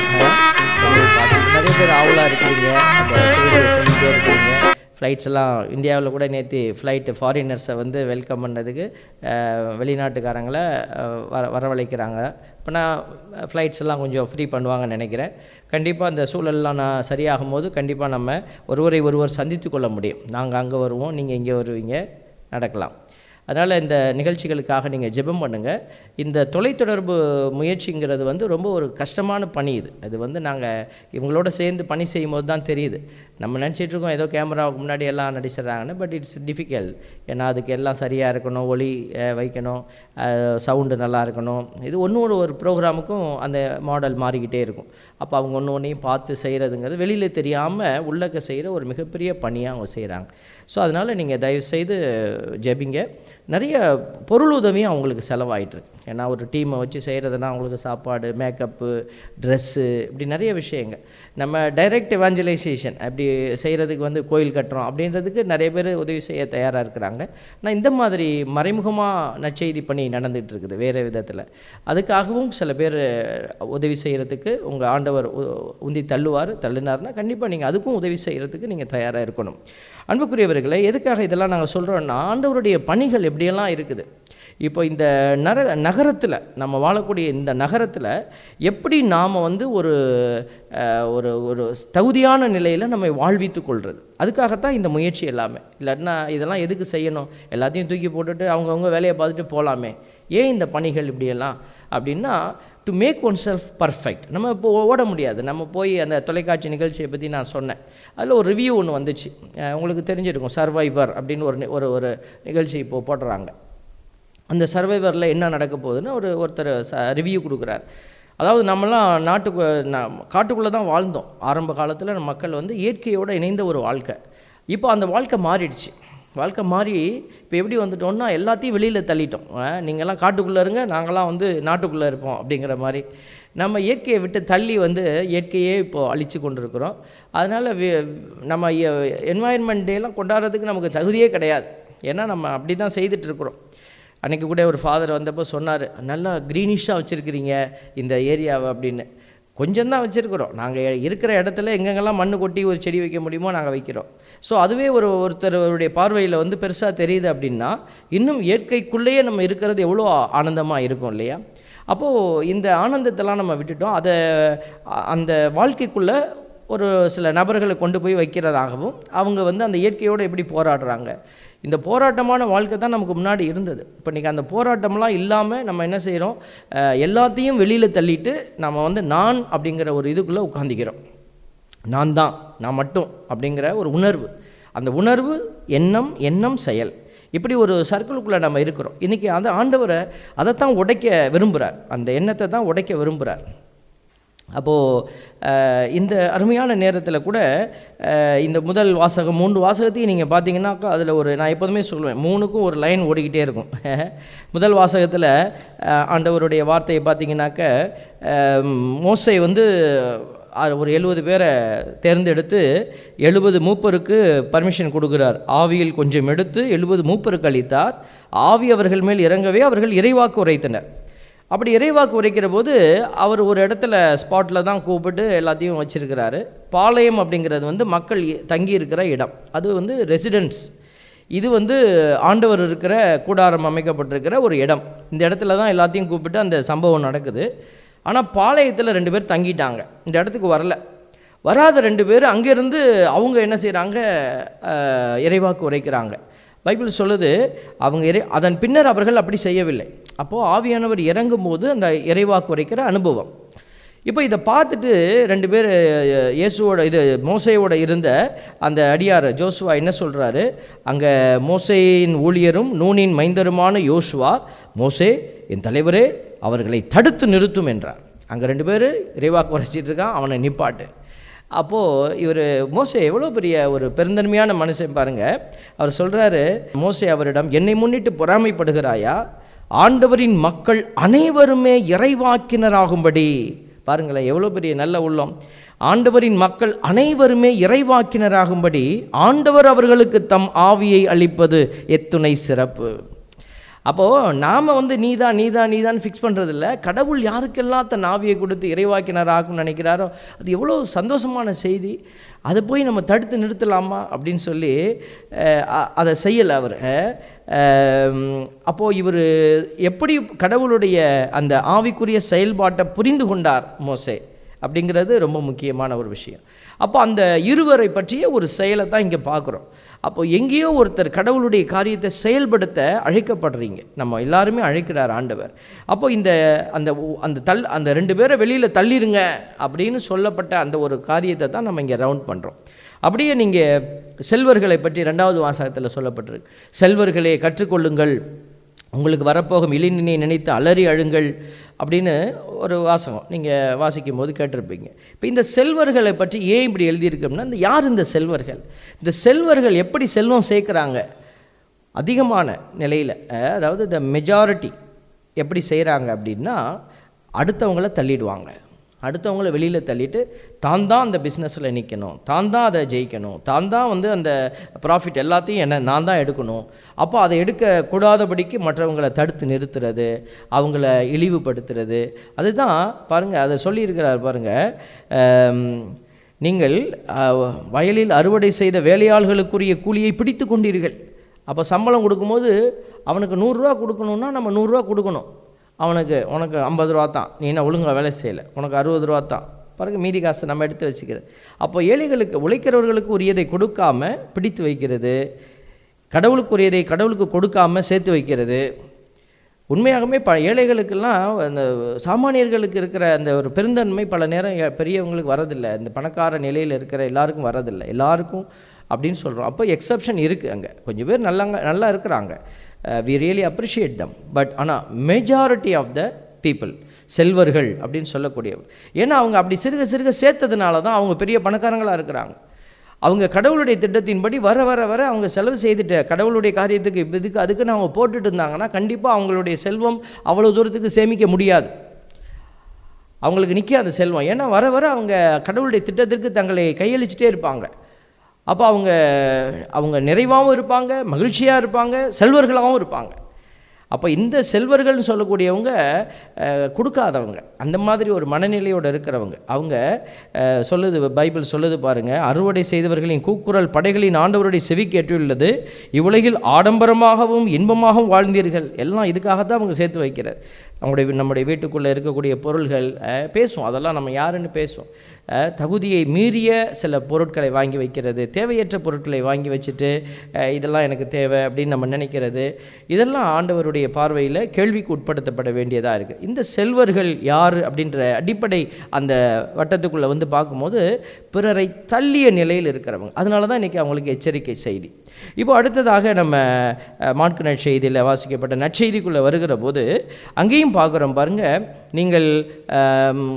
பார்த்து நிறைய பேர் ஆவலாக இருக்கிறீங்க அந்த செய்தியை சொல்லிட்டே இருக்கிறீங்க ஃப்ளைட்ஸ் எல்லாம் இந்தியாவில் கூட நேற்று ஃப்ளைட்டு ஃபாரினர்ஸை வந்து வெல்கம் பண்ணதுக்கு அஹ், வெளிநாட்டுக்காரங்களை அஹ், வர வரவழைக்கிறாங்க இப்போ நான் ஃப்ளைட்ஸ் எல்லாம் கொஞ்சம் ஃப்ரீ பண்ணுவாங்கன்னு நினைக்கிறேன் கண்டிப்பாக அந்த சூழல்லாம் நான் சரியாகும் போது கண்டிப்பாக நம்ம ஒருவரை ஒருவர் சந்தித்து கொள்ள முடியும் நாங்கள் அங்கே வருவோம் நீங்கள் இங்கே வருவீங்க நடக்கலாம் அதனால் இந்த நிகழ்ச்சிகளுக்காக நீங்கள் ஜெபம் பண்ணுங்கள் இந்த தொலைத்தொடர்பு முயற்சிங்கிறது வந்து ரொம்ப ஒரு கஷ்டமான பணி இது அது வந்து நாங்கள் இவங்களோட சேர்ந்து பணி செய்யும் போது தான் தெரியுது நம்ம நினச்சிட்டு இருக்கோம் ஏதோ கேமராவுக்கு முன்னாடி எல்லாம் நடிச்சிடுறாங்கன்னு பட் இட்ஸ் டிஃபிகல்ட் ஏன்னா அதுக்கு எல்லாம் சரியாக இருக்கணும் ஒளி அஹ், வைக்கணும் சவுண்டு நல்லா இருக்கணும் இது ஒன்று ஒரு ஒரு ப்ரோக்ராமுக்கும் அந்த மாடல் மாறிக்கிட்டே இருக்கும் அப்போ அவங்க ஒன்று ஒன்றையும் பார்த்து செய்கிறதுங்கிறது வெளியில் தெரியாமல் உள்ளக்க செய்கிற ஒரு மிகப்பெரிய பணியாக அவங்க செய்கிறாங்க ஸோ அதனால் நீங்கள் தயவுசெய்து ஜெபிங்க நிறைய பொருள் உதவியும் அவங்களுக்கு செலவாயிட்டிருக்கு ஏன்னா ஒரு டீமை வச்சு செய்கிறதுனா அவங்களுக்கு சாப்பாடு மேக்கப்பு ட்ரெஸ்ஸு இப்படி நிறைய விஷயங்கள் நம்ம டைரக்ட் எவாஞ்சலைசேஷன் அப்படி செய்கிறதுக்கு வந்து கோயில் கட்டுறோம் அப்படின்றதுக்கு நிறைய பேர் உதவி செய்ய தயாராக இருக்கிறாங்க ஆனால் இந்த மாதிரி மறைமுகமாக நற்செய்தி பணி நடந்துகிட்டு இருக்குது வேறு விதத்தில் அதுக்காகவும் சில பேர் உதவி செய்கிறதுக்கு உங்கள் ஆண்டவர் உ- உந்தி தள்ளுவார் தள்ளுனார்னா கண்டிப்பாக நீங்கள் அதுக்கும் உதவி செய்கிறதுக்கு நீங்கள் தயாராக இருக்கணும் அன்புக்குரியவர்களே எதுக்காக இதெல்லாம் நாங்கள் சொல்கிறோன்னா ஆண்டவருடைய பணிகள் எப்படியெல்லாம் இருக்குது இப்போ இந்த நர நகரத்தில் நம்ம வாழக்கூடிய இந்த நகரத்தில் எப்படி நாம் வந்து ஒரு அஹ், ஒரு ஒரு தகுதியான நிலையில் நம்ம வாழ்வித்து கொள்வது அதுக்காகத்தான் இந்த முயற்சி எல்லாமே இல்லாட்டினா இதெல்லாம் எதுக்கு செய்யணும் எல்லாத்தையும் தூக்கி போட்டுட்டு அவங்கவுங்க வேலையை பார்த்துட்டு போகலாமே ஏன் இந்த பணிகள் இப்படியெல்லாம் அப்படின்னா to make oneself perfect நம்ம இப்போ ஓட முடியாது நம்ம போய் அந்த தொலைக்காட்சி நிகழ்ச்சியை பற்றி நான் சொன்னேன் அதில் ஒரு ரிவ்யூ ஒன்று வந்துச்சு அஹ் உங்களுக்கு தெரிஞ்சிருக்கும் சர்வைவர் அப்படின்னு ஒரு நி- ஒரு ஒரு நிகழ்ச்சி இப்போ போடுறாங்க அந்த சர்வைவரில் என்ன நடக்க போகுதுன்னு ஒரு ஒருத்தர் ச ரிவ்யூ கொடுக்குறார் அதாவது நம்மலாம் நாட்டுக்கு நா- காட்டுக்குள்ளே தான் வாழ்ந்தோம் ஆரம்ப காலத்தில் மக்கள் வந்து இயற்கையோடு இணைந்த ஒரு வாழ்க்கை இப்போ அந்த வாழ்க்கை மாறிடுச்சு வாழ்க்கை மாறி இப்போ எப்படி வந்துட்டோம்னா எல்லாத்தையும் வெளியில் தள்ளிட்டோம் அஹ் நீங்கள்லாம் காட்டுக்குள்ளே இருங்க நாங்களாம் வந்து நாட்டுக்குள்ளே இருப்போம் அப்படிங்கிற மாதிரி நம்ம இயற்கையை விட்டு தள்ளி வந்து இயற்கையே இப்போது அழித்து கொண்டிருக்கிறோம் அதனால் நம்ம என்வாயன்மெண்ட் டேலாம் கொண்டாடுறதுக்கு நமக்கு தகுதியே கிடையாது ஏன்னா நம்ம அப்படி தான் செய்துட்டு இருக்கிறோம் அன்றைக்கி கூட ஒரு ஃபாதர் வந்தப்போ சொன்னார் நல்லா க்ரீனிஷாக வச்சுருக்கிறீங்க இந்த ஏரியாவை அப்படின்னு கொஞ்சம் தான் வச்சுருக்குறோம் நாங்கள் இருக்கிற இடத்துல எங்கெங்கெல்லாம் மண்ணு கொட்டி ஒரு செடி வைக்க முடியுமோ நாங்கள் வைக்கிறோம் ஸோ அதுவே ஒரு ஒருத்தருடைய பார்வையில் வந்து பெருசாக தெரியுது அப்படின்னா இன்னும் இயற்கைக்குள்ளேயே நம்ம இருக்கிறது எவ்வளோ ஆனந்தமாக இருக்கும் இல்லையா அப்போது இந்த ஆனந்தத்தெல்லாம் நம்ம விட்டுட்டோம் அதை அ- அந்த வாழ்க்கைக்குள்ளே ஒரு சில நபர்களை கொண்டு போய் வைக்கிறதாகவும் அவங்க வந்து அந்த இயற்கையோடு எப்படி போராடுறாங்க இந்த போராட்டமான வாழ்க்கை தான் நமக்கு முன்னாடி இருந்தது இப்போ இன்றைக்கி அந்த போராட்டம்லாம் இல்லாமல் நம்ம என்ன செய்கிறோம் எல்லாத்தையும் வெளியில் தள்ளிட்டு நம்ம வந்து நான் அப்படிங்கிற ஒரு இதுக்குள்ளே உட்காந்துக்கிறோம் நான் தான் நான் மட்டும் அப்படிங்கிற ஒரு உணர்வு அந்த உணர்வு எண்ணம் எண்ணம் செயல் இப்படி ஒரு சர்க்கிளுக்குள்ளே நம்ம இருக்கிறோம் இன்றைக்கி அந்த ஆண்டவரை அதைத்தான் உடைக்க விரும்புகிறார் அந்த எண்ணத்தை தான் உடைக்க விரும்புகிறார் அப்போது இந்த அருமையான நேரத்தில் கூட அஹ், இந்த முதல் வாசகம் மூன்று வாசகத்தையும் நீங்கள் பார்த்தீங்கன்னாக்கா அதில் ஒரு நான் எப்போதுமே சொல்லுவேன் மூணுக்கும் ஒரு லைன் ஓடிக்கிட்டே இருக்கும் முதல் வாசகத்தில் ஆண்டவருடைய வார்த்தையை பார்த்தீங்கன்னாக்க அஹ், மோசே வந்து அஹ், ஒரு எழுபது பேரை தேர்ந்தெடுத்து எழுபது மூப்பருக்கு பர்மிஷன் கொடுக்கிறார் ஆவியில் கொஞ்சம் எடுத்து எழுபது மூப்பருக்கு அளித்தார் ஆவி அவர்கள் மேல் இறங்கவே அவர்கள் இறைவாக்கு உரைத்தனர் அப்படி இறைவாக்கு உரைக்கிற போது அவர் ஒரு இடத்துல ஸ்பாட்டில் தான் கூப்பிட்டு எல்லாத்தையும் வச்சிருக்கிறாரு பாளையம் அப்படிங்கிறது வந்து மக்கள் இ- தங்கி இருக்கிற இடம் அது வந்து ரெசிடென்ஸ் இது வந்து ஆண்டவர் இருக்கிற கூடாரம் அமைக்கப்பட்டிருக்கிற ஒரு இடம் இந்த இடத்துல தான் எல்லாத்தையும் கூப்பிட்டு அந்த சம்பவம் நடக்குது ஆனால் பாளையத்தில் ரெண்டு பேர் தங்கிட்டாங்க இந்த இடத்துக்கு வரல வராத ரெண்டு பேர் அங்கேருந்து அவங்க என்ன செய்கிறாங்க இறைவாக்கு உரைக்கிறாங்க பைபிள் சொல்லுது அவங்க இறை அதன் பின்னர் அவர்கள் அப்படி செய்யவில்லை அப்போது ஆவியானவர் இறங்கும் போது அந்த இறைவாக்கு உரைக்கிற அனுபவம் இப்போ இதை பார்த்துட்டு ரெண்டு பேர் அஹ், இயேசுவோட இது மோசையோட இருந்த அந்த அடியார் ஜோசுவா என்ன சொல்கிறாரு அங்கே மோசேயின் ஊழியரும் நூனின் மைந்தருமான யோசுவா மோசே என் தலைவரே அவர்களை தடுத்து நிறுத்தும் என்றார் அங்கே ரெண்டு பேர் இறைவாக்கு உரைச்சிட்டு இருக்கான் அவனை நிப்பாட்டு அப்போது இவர் மோசே எவ்வளோ பெரிய ஒரு பெருந்தன்மையான மனுஷன் பாருங்கள் அவர் சொல்கிறாரு மோசே அவரிடம் என்னை முன்னிட்டு பொறாமைப்படுகிறாயா ஆண்டவரின் மக்கள் அனைவருமே இறைவாக்கினராகும்படி பாருங்களேன் எவ்வளோ பெரிய நல்ல உள்ளம் ஆண்டவரின் மக்கள் அனைவருமே இறைவாக்கினராகும்படி ஆண்டவர் அவர்களுக்கு தம் ஆவியை அளிப்பது எத்துணை சிறப்பு அப்போது நாம் வந்து நீதான் நீதான் நீதான் ஃபிக்ஸ் பண்ணுறதில்ல கடவுள் யாருக்கெல்லாம் தன் ஆவியை கொடுத்து இறைவாக்கினராகும்னு நினைக்கிறாரோ அது எவ்வளோ சந்தோஷமான செய்தி அதை போய் நம்ம தடுத்து நிறுத்தலாமா அப்படின்னு சொல்லி அஹ், அ- அதை செய்யலை அவர் அப்போது இவர் எப்படி கடவுளுடைய அந்த ஆவிக்குரிய செயல்பாட்டை புரிந்து கொண்டார் மோசே அப்படிங்கிறது ரொம்ப முக்கியமான ஒரு விஷயம் அப்போ அந்த இருவரை பற்றிய ஒரு செயலை தான் இங்கே பார்க்குறோம் அப்போ எங்கேயோ ஒருத்தர் கடவுளுடைய காரியத்தை செயல்படுத்த அழைக்கப்படுறீங்க நம்ம எல்லாருமே அழைக்கிறார் ஆண்டவர் அப்போ இந்த அந்த உ- அந்த தள் அந்த ரெண்டு பேரை வெளியில் தள்ளிருங்க அப்படின்னு சொல்லப்பட்ட அந்த ஒரு காரியத்தை தான் நம்ம இங்கே ரவுண்ட் பண்ணுறோம் அப்படியே நீங்கள் செல்வர்களை பற்றி ரெண்டாவது வாசகத்தில் சொல்லப்பட்டிருக்கு செல்வர்களே கற்றுக்கொள்ளுங்கள் உங்களுக்கு வரப்போகும் இளைஞனை நினைத்து அலறி அழுங்கள் அப்படின்னு ஒரு வாசகம் நீங்கள் வாசிக்கும் போது கேட்டிருப்பீங்க இப்போ இந்த செல்வர்களை பற்றி ஏன் இப்படி எழுதியிருக்கோம்னா இந்த யார் இந்த செல்வர்கள் இந்த செல்வர்கள் எப்படி செல்வம் சேர்க்குறாங்க அதிகமான நிலையில் அதாவது இந்த மெஜாரிட்டி எப்படி செய்கிறாங்க அப்படின்னா அடுத்தவங்கள தள்ளிடுவாங்க அடுத்தவங்கள வெளியில் தள்ளிட்டு தான் தான் அந்த பிஸ்னஸில் நிற்கணும் தான் தான் அதை ஜெயிக்கணும் தான் தான் வந்து அந்த ப்ராஃபிட் எல்லாத்தையும் என்ன நான் தான் எடுக்கணும் அப்போ அதை எடுக்கக்கூடாதபடிக்கு மற்றவங்களை தடுத்து நிறுத்துறது அவங்கள இழிவுபடுத்துறது அதுதான் பாருங்கள் அதை சொல்லியிருக்கிறார் பாருங்கள் நீங்கள் அஹ், வயலில் அறுவடை செய்த வேலையாள்களுக்குரிய கூலியை பிடித்து கொண்டீர்கள் அப்போ சம்பளம் கொடுக்கும்போது அவனுக்கு நூறுரூவா கொடுக்கணுன்னா நம்ம நூறுரூவா கொடுக்கணும் அவனுக்கு உனக்கு ஐம்பது ரூபா தான் நீ என்ன ஒழுங்கா வேலை செய்யலை உனக்கு அறுபது ரூபா தான் பாருங்க மீதி காசை நம்ம எடுத்து வச்சுக்கிறது அப்போ ஏழைகளுக்கு உழைக்கிறவர்களுக்கு உரியதை கொடுக்காம பிடித்து வைக்கிறது கடவுளுக்கு உரியதை கடவுளுக்கு கொடுக்காம சேர்த்து வைக்கிறது உண்மையாகவே ப ஏழைகளுக்கெல்லாம் அந்த சாமானியர்களுக்கு இருக்கிற அந்த ஒரு பெருந்தன்மை பல நேரம் எ- பெரியவங்களுக்கு வரதில்லை இந்த பணக்கார நிலையில் இருக்கிற எல்லாருக்கும் வரதில்லை எல்லாருக்கும் அப்படின்னு சொல்கிறோம் அப்போ எக்ஸப்ஷன் இருக்குது அங்கே கொஞ்சம் பேர் நல்லாங்க நல்லா இருக்கிறாங்க we really appreciate them but ஆனால் மெஜாரிட்டி ஆஃப் த பீப்புள் செல்வர்கள் அப்படின்னு சொல்லக்கூடியவர் ஏன்னா அவங்க அப்படி சிறுக சிறுக சேர்த்ததுனால தான் அவங்க பெரிய பணக்காரங்களாக இருக்கிறாங்க அவங்க கடவுளுடைய திட்டத்தின்படி வர வர வர அவங்க செலவு செய்துட்டு கடவுளுடைய காரியத்துக்கு இப்ப இதுக்கு அதுக்குன்னு அவங்க போட்டுட்டு இருந்தாங்கன்னா கண்டிப்பாக அவங்களுடைய செல்வம் அவ்வளோ தூரத்துக்கு சேமிக்க முடியாது அவங்களுக்கு நிற்காது செல்வம் ஏன்னா வர வர அவங்க கடவுளுடைய திட்டத்திற்கு தங்களை கையளிச்சிட்டே இருப்பாங்க அப்போ அவங்க அவங்க நிறைவாகவும் இருப்பாங்க மகிழ்ச்சியாக இருப்பாங்க செல்வர்களாகவும் இருப்பாங்க அப்போ இந்த செல்வர்கள்னு சொல்லக்கூடியவங்க அஹ், கொடுக்காதவங்க அந்த மாதிரி ஒரு மனநிலையோடு இருக்கிறவங்க அவங்க அஹ், சொல்லுது பைபிள் சொல்லுது பாருங்க அறுவடை செய்தவர்களின் கூக்குரல் படைகளின் ஆண்டவருடைய செவி கேட்டுள்ளது இவ்வுலகில் ஆடம்பரமாகவும் இன்பமாகவும் வாழ்ந்தீர்கள் எல்லாம் இதுக்காகத்தான் அவங்க சேர்த்து வைக்கிறார் நம்முடைய நம்முடைய வீட்டுக்குள்ளே இருக்கக்கூடிய பொருள்கள் அஹ், பேசுவோம் அதெல்லாம் நம்ம யாருன்னு பேசுவோம் அஹ், தகுதியை மீறிய சில பொருட்களை வாங்கி வைக்கிறது தேவையற்ற பொருட்களை வாங்கி வச்சுட்டு அஹ், இதெல்லாம் எனக்கு தேவை அப்படின்னு நம்ம நினைக்கிறது இதெல்லாம் ஆண்டவருடைய பார்வையில் கேள்விக்கு உட்படுத்தப்பட வேண்டியதாக இருக்குது இந்த செல்வர்கள் யார் அப்படின்ற அடிப்படை அந்த வட்டத்துக்குள்ளே வந்து பார்க்கும்போது பிறரை தள்ளிய நிலையில் இருக்கிறவங்க அதனால தான் இன்றைக்கி அவங்களுக்கு எச்சரிக்கை செய்தி இப்போ அடுத்ததாக நம்ம அஹ், மாற்கு நற்செய்தியில் வாசிக்கப்பட்ட நற்செய்திக்குள்ளே வருகிற போது அங்கேயும் பார்க்குறோம் பாருங்கள் நீங்கள் ஆம்,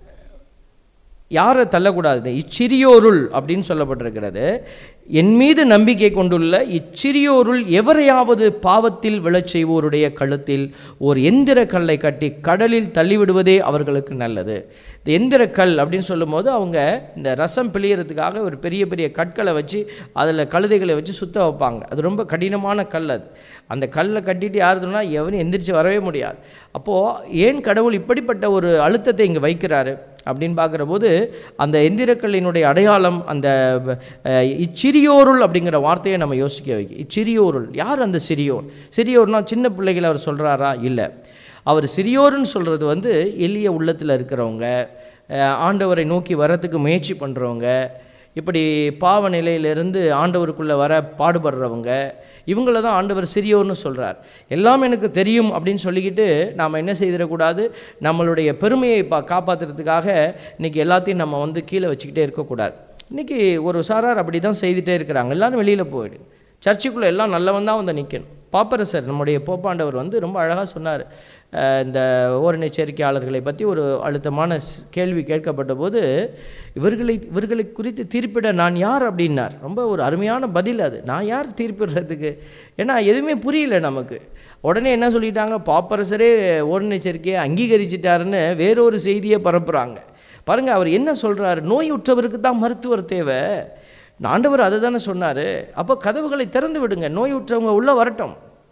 யாரை தள்ளக்கூடாது இச்சிறியோருள் அப்படின்னு சொல்லப்பட்டிருக்கிறது என் மீது நம்பிக்கை கொண்டுள்ள இச்சிறியோருள் எவரையாவது பாவத்தில் விழச் செய்வோருடைய கழுத்தில் ஒரு எந்திர கல்லை கட்டி கடலில் தள்ளிவிடுவதே அவர்களுக்கு நல்லது இந்த எந்திர கல் அப்படின்னு சொல்லும்போது அவங்க இந்த ரசம் பிழியறதுக்காக ஒரு பெரிய பெரிய கற்களை வச்சு அதில் கழுதைகளை வச்சு சுத்த வைப்பாங்க அது ரொம்ப கடினமான கல் அது அந்த கல்லை கட்டிட்டு யாருதுன்னா எவனும் எந்திரிச்சு வரவே முடியாது அப்போது ஏன் கடவுள் இப்படிப்பட்ட ஒரு அழுத்தத்தை இங்கே வைக்கிறாரு அப்படின்னு பார்க்குற போது அந்த எந்திரக்கல்லினுடைய அடையாளம் அந்த அஹ், இச்சிறியோருள் அப்படிங்கிற வார்த்தையை நம்ம யோசிக்க வைக்க இச்சிறியோருள் யார் அந்த சிறியோர் சிறியோர்னா சின்ன பிள்ளைகளை அவர் சொல்கிறாரா இல்லை அவர் சிறியோர்னு சொல்கிறது வந்து எளிய உள்ளத்தில் இருக்கிறவங்க அஹ், ஆண்டவரை நோக்கி வரத்துக்கு முயற்சி பண்ணுறவங்க இப்படி பாவ நிலையிலிருந்து ஆண்டவருக்குள்ளே வர பாடுபடுறவங்க இவங்கள தான் ஆண்டவர் சிறியோர்னு சொல்கிறார் எல்லாம் எனக்கு தெரியும் அப்படின்னு சொல்லிக்கிட்டு நாம் என்ன செய்திடக்கூடாது நம்மளுடைய பெருமையை பா காப்பாற்றுறதுக்காக இன்றைக்கி எல்லாத்தையும் நம்ம வந்து கீழே வச்சுக்கிட்டே இருக்கக்கூடாது இன்றைக்கி ஒரு சாரார் அப்படி தான் செய்துட்டே இருக்கிறாங்க எல்லாரும் வெளியில் போயிடு சர்ச்சுக்குள்ளே எல்லாம் நல்லவன் தான் வந்து நிற்கணும் பாப்பரசர் நம்முடைய போப்பாண்டவர் வந்து ரொம்ப அழகாக சொன்னார் அஹ் இந்த ஓரணை சேர்க்கையாளர்களை பற்றி ஒரு அழுத்தமான ஸ்- கேள்வி கேட்கப்பட்ட போது இவர்களை இவர்களை குறித்து தீர்ப்பிட நான் யார் அப்படின்னார் ரொம்ப ஒரு அருமையான பதில் அது நான் யார் தீர்ப்பிடுறதுக்கு ஏன்னா எதுவுமே புரியல நமக்கு உடனே என்ன சொல்லிட்டாங்க பாப்பரசரே ஓரணை சேர்க்கையை அங்கீகரிச்சிட்டாருன்னு வேறொரு செய்தியை பரப்புகிறாங்க பாருங்க அவர் என்ன சொல்றாரு நோய் உற்றவருக்கு தான் மருத்துவர் தேவை ஆண்டவர் அதை தானே சொன்னார் அப்போ கதவுகளை திறந்து விடுங்க நோய் உற்றவங்க உள்ளே வரட்டும்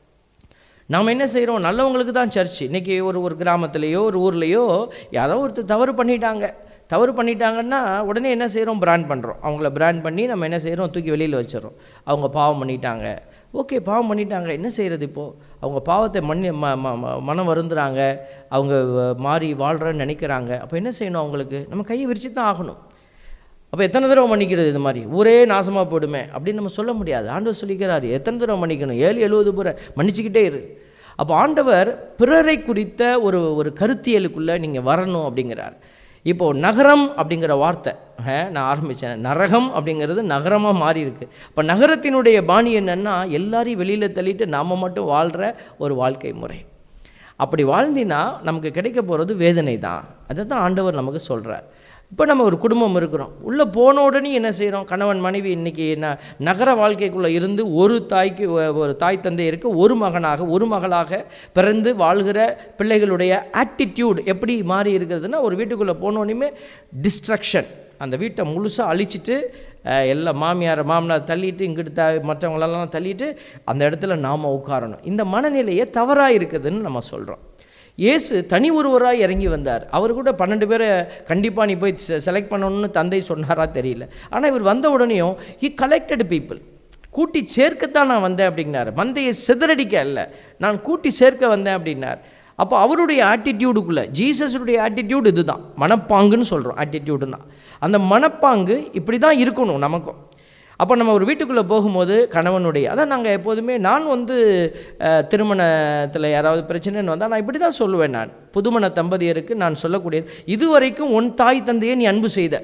நாம் என்ன செய்கிறோம் நல்லவங்களுக்கு தான் சர்ச் இன்றைக்கி ஒரு ஒரு கிராமத்துலேயோ ஒரு ஊர்லேயோ யாரோ ஒருத்தர் தவறு பண்ணிட்டாங்க தவறு பண்ணிட்டாங்கன்னா உடனே என்ன செய்கிறோம் பிராண்ட் பண்ணுறோம் அவங்கள பிராண்ட் பண்ணி நம்ம என்ன செய்கிறோம் தூக்கி வெளியில் வச்சிடறோம் அவங்க பாவம் பண்ணிட்டாங்க ஓகே பாவம் பண்ணிட்டாங்க என்ன செய்கிறது இப்போது அவங்க பாவத்தை மன்னி ம ம- ம- மனம் வருந்துறாங்க அவங்க வ- மாறி வாழ்கிறேன்னு நினைக்கிறாங்க அப்போ என்ன செய்யணும் அவங்களுக்கு நம்ம கையை விரிச்சு தான் ஆகணும் அப்போ எத்தனை தடவை மன்னிக்கிறது இது மாதிரி ஊரே நாசமாக போயிடுமே அப்படின்னு நம்ம சொல்ல முடியாது ஆண்டவர் சொல்லிக்கிறாரு எத்தனை தடவை மன்னிக்கணும் ஏழு எழுபது முறை மன்னிச்சுக்கிட்டே இரு அப்போ ஆண்டவர் பிறரை குறித்த ஒரு ஒரு கருத்தியலுக்குள்ளே நீங்கள் வரணும் அப்படிங்கிறார் இப்போது நகரம் அப்படிங்கிற வார்த்தை அஹ், நான் ஆரம்பித்தேன் நரகம் அப்படிங்கிறது நகரமாக மாறி இருக்கு இப்போ நகரத்தினுடைய பாணி என்னன்னா எல்லாரையும் வெளியில் தள்ளிட்டு நாம் மட்டும் வாழ்கிற ஒரு வாழ்க்கை முறை அப்படி வாழ்ந்தினா நமக்கு கிடைக்க போகிறது வேதனை தான் அதை தான் ஆண்டவர் நமக்கு சொல்கிறார் இப்போ நம்ம ஒரு குடும்பம் இருக்கிறோம் உள்ளே போன உடனே என்ன செய்கிறோம் கணவன் மனைவி இன்னைக்கு என்ன நகர வாழ்க்கைக்குள்ளே இருந்து ஒரு தாய்க்கு ஒ- ஒரு தாய் தந்தை இருக்க ஒரு மகனாக ஒரு மகளாக பிறந்து வாழ்கிற பிள்ளைகளுடைய ஆட்டிடியூட் எப்படி மாறி இருக்கிறதுனா ஒரு வீட்டுக்குள்ளே போனோடனே டிஸ்ட்ரக்ஷன் அந்த வீட்டை முழுசாக அழிச்சிட்டு அஹ், எல்லா மாமியாரை மாமனார் தள்ளிட்டு இங்கிட்டு த மற்றவங்களெல்லாம் தள்ளிட்டு அந்த இடத்துல நாம் உட்காரணும் இந்த மனநிலையே தவறாக இருக்குதுன்னு நம்ம சொல்கிறோம் இயேசு தனி ஒருவராக இறங்கி வந்தார் அவர் கூட பன்னெண்டு பேரை கண்டிப்பாக நீ போய் செலக்ட் பண்ணணும்னு தந்தை சொன்னாரா தெரியல ஆனால் இவர் வந்த உடனேயும் ஹி கலெக்டட் பீப்புள் கூட்டி சேர்க்கத்தான் நான் வந்தேன் அப்படின்னார் மந்தையை சிதறடிக்க அல்ல நான் கூட்டி சேர்க்க வந்தேன் அப்படின்னார் அப்போ அவருடைய ஆட்டிடியூடுக்குள்ளே ஜீசஸுடைய ஆட்டிடியூட் இதுதான் மனப்பாங்குன்னு சொல்கிறோம் ஆட்டிடியூடுன்னா அந்த மனப்பாங்கு இப்படி தான் இருக்கணும் நமக்கும் அப்போ நம்ம ஒரு வீட்டுக்குள்ளே போகும்போது கணவனுடைய அதான் நாங்கள் எப்போதுமே நான் வந்து திருமணத்தில் யாராவது பிரச்சனைன்னு வந்தால் நான் இப்படி தான் சொல்லுவேன் நான் புதுமண தம்பதியருக்கு நான் சொல்லக்கூடியது இதுவரைக்கும் உன் தாய் தந்தையை நீ அன்பு செய்த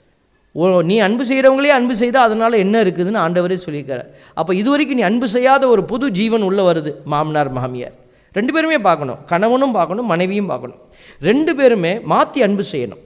ஓ நீ அன்பு செய்கிறவங்களே அன்பு செய்தால் அதனால் என்ன இருக்குதுன்னு ஆண்டவரே சொல்லியிருக்கார் அப்போ இதுவரைக்கும் நீ அன்பு செய்யாத ஒரு புது ஜீவன் உள்ளே வருது மாமனார் மாமியார் ரெண்டு பேருமே பார்க்கணும் கணவனும் பார்க்கணும் மனைவியும் பார்க்கணும் ரெண்டு பேருமே மாற்றி அன்பு செய்யணும்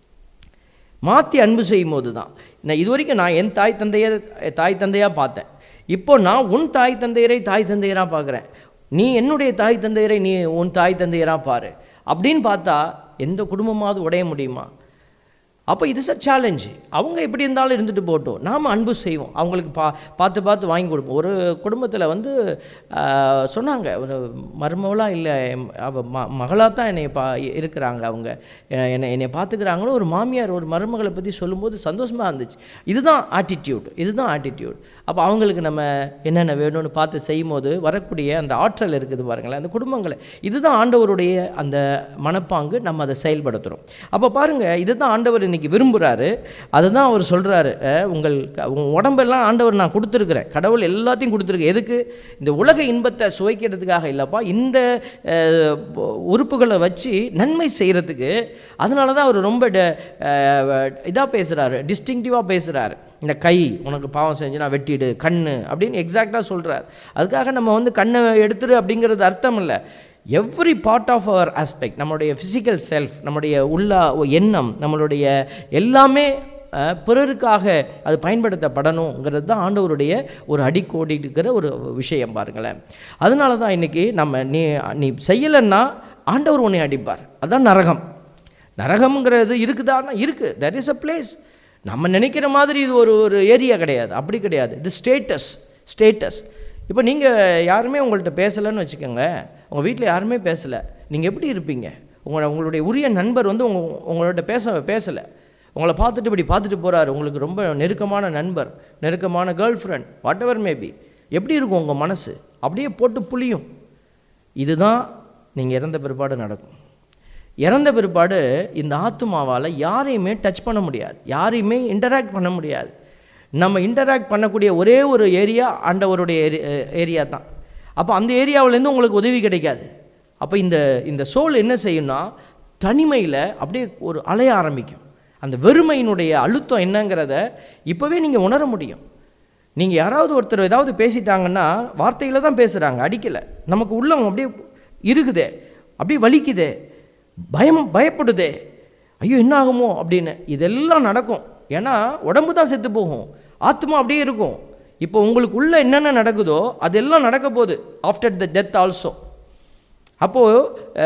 மாற்றி அன்பு செய்யும் போது தான் நான் இது வரைக்கும் நான் என் தாய் தந்தையை தாய் தந்தையாக பார்த்தேன் இப்போ நான் உன் தாய் தந்தையரை தாய் தந்தையராக பார்க்குறேன் நீ என்னுடைய தாய் தந்தையரை நீ உன் தாய் தந்தையராக பாரு அப்படின்னு பார்த்தா எந்த குடும்பமாவது உடைய முடியுமா அப்போ இது சார் சேலஞ்சு அவங்க எப்படி இருந்தாலும் இருந்துட்டு போட்டோம் நாம் அன்பு செய்வோம் அவங்களுக்கு பா பார்த்து பார்த்து வாங்கி கொடுப்போம் ஒரு குடும்பத்தில் வந்து ஆஹ், சொன்னாங்க ஒரு மருமவளாக இல்லை அவ ம மகளாக தான் என்னை பா இருக்கிறாங்க அவங்க எ- என்னை என்னை பார்த்துக்கிறாங்கன்னு ஒரு மாமியார் ஒரு மருமகளை பற்றி சொல்லும்போது சந்தோஷமாக இருந்துச்சு இதுதான் ஆட்டிடியூட் இதுதான் ஆட்டிடியூட் அப்போ அவங்களுக்கு நம்ம என்னென்ன வேணும்னு பார்த்து செய்யும்போது வரக்கூடிய அந்த ஆற்றல் இருக்குது பாருங்களேன் அந்த குடும்பங்களை இதுதான் ஆண்டவருடைய அந்த மனப்பாங்கு நம்ம அதை செயல்படுத்துகிறோம் அப்போ பாருங்கள் இதுதான் ஆண்டவர் இன்னைக்கு விரும்புகிறாரு அதுதான் அவர் சொல்கிறாரு உங்கள் க- உங்க உடம்பெல்லாம் ஆண்டவர் நான் கொடுத்துருக்குறேன் கடவுள் எல்லாத்தையும் கொடுத்துருக்கேன் எதுக்கு இந்த உலக இன்பத்தை சுவைக்கிறதுக்காக இல்லைப்பா இந்த அஹ், உறுப்புகளை வச்சு நன்மை செய்கிறதுக்கு அதனால தான் அவர் ரொம்ப இதாக பேசுகிறாரு டிஸ்டிங்டிவாக பேசுகிறாரு இந்த கை உனக்கு பாவம் செஞ்சு நான் வெட்டிடு கண்ணு அப்படின்னு எக்ஸாக்டாக சொல்கிறார் அதுக்காக நம்ம வந்து கண்ணை எடுத்துரு அப்படிங்கிறது அர்த்தம் இல்லை every part of our aspect நம்மளுடைய ஃபிசிக்கல் செல்ஃப் நம்முடைய உள்ள எண்ணம் நம்மளுடைய எல்லாமே அஹ், பிறருக்காக அது பயன்படுத்தப்படணுங்கிறது தான் ஆண்டவருடைய ஒரு அடிக்கோடி இருக்கிற ஒரு விஷயம் பாருங்களேன் அதனால தான் இன்றைக்கி நம்ம நீ நீ செய்யலைன்னா ஆண்டவர் உன்னை அடிப்பார் அதான் நரகம் நரகம்ங்கிறது இருக்குதான்னா இருக்குது தெர் இஸ் அ பிளேஸ் நம்ம நினைக்கிற மாதிரி இது ஒரு ஒரு ஏரியா கிடையாது அப்படி கிடையாது இது ஸ்டேட்டஸ் ஸ்டேட்டஸ் இப்போ நீங்கள் யாருமே உங்கள்கிட்ட பேசலைன்னு வச்சுக்கோங்க உங்கள் வீட்டில் யாருமே பேசலை நீங்கள் எப்படி இருப்பீங்க உங்களை உங்களுடைய உரிய நண்பர் வந்து உங்க உங்கள்கிட்ட பேச பேசலை உங்களை பார்த்துட்டு இப்படி பார்த்துட்டு போகிறாரு உங்களுக்கு ரொம்ப நெருக்கமான நண்பர் நெருக்கமான girlfriend whatever maybe எப்படி இருக்கும் உங்கள் மனசு அப்படியே போட்டு புளியும் இதுதான் நீங்கள் இறந்த பிற்பாடு நடக்கும் இறந்த பிற்பாடு இந்த ஆத்துமாவால் யாரையுமே டச் பண்ண முடியாது யாரையுமே இன்டராக்ட் பண்ண முடியாது நம்ம இன்டராக்ட் பண்ணக்கூடிய ஒரே ஒரு ஏரியா ஆண்டவருடைய ஏரியா தான் அப்போ அந்த ஏரியாவிலேருந்து உங்களுக்கு உதவி கிடைக்காது அப்போ இந்த இந்த சோல் என்ன செய்யும்னா தனிமையில் அப்படியே ஒரு அலைய ஆரம்பிக்கும் அந்த வெறுமையினுடைய அழுத்தம் என்னங்கிறத இப்போவே நீங்கள் உணர முடியும் நீங்கள் யாராவது ஒருத்தர் ஏதாவது பேசிட்டாங்கன்னா வார்த்தையில் தான் பேசுகிறாங்க அடிக்கலை நமக்கு உள்ளம் அப்படியே இருக்குதே அப்படியே வலிக்குதே பயம் பயப்படுதே ஐயோ என்ன ஆகுமோ அப்படின்னு இதெல்லாம் நடக்கும் ஏன்னா உடம்பு தான் செத்து போகும் ஆத்மா அப்படியே இருக்கும் இப்போ உங்களுக்கு உள்ள என்னென்ன நடக்குதோ அதெல்லாம் நடக்க போகுது ஆஃப்டர் த டெத் ஆல்சோ அப்போது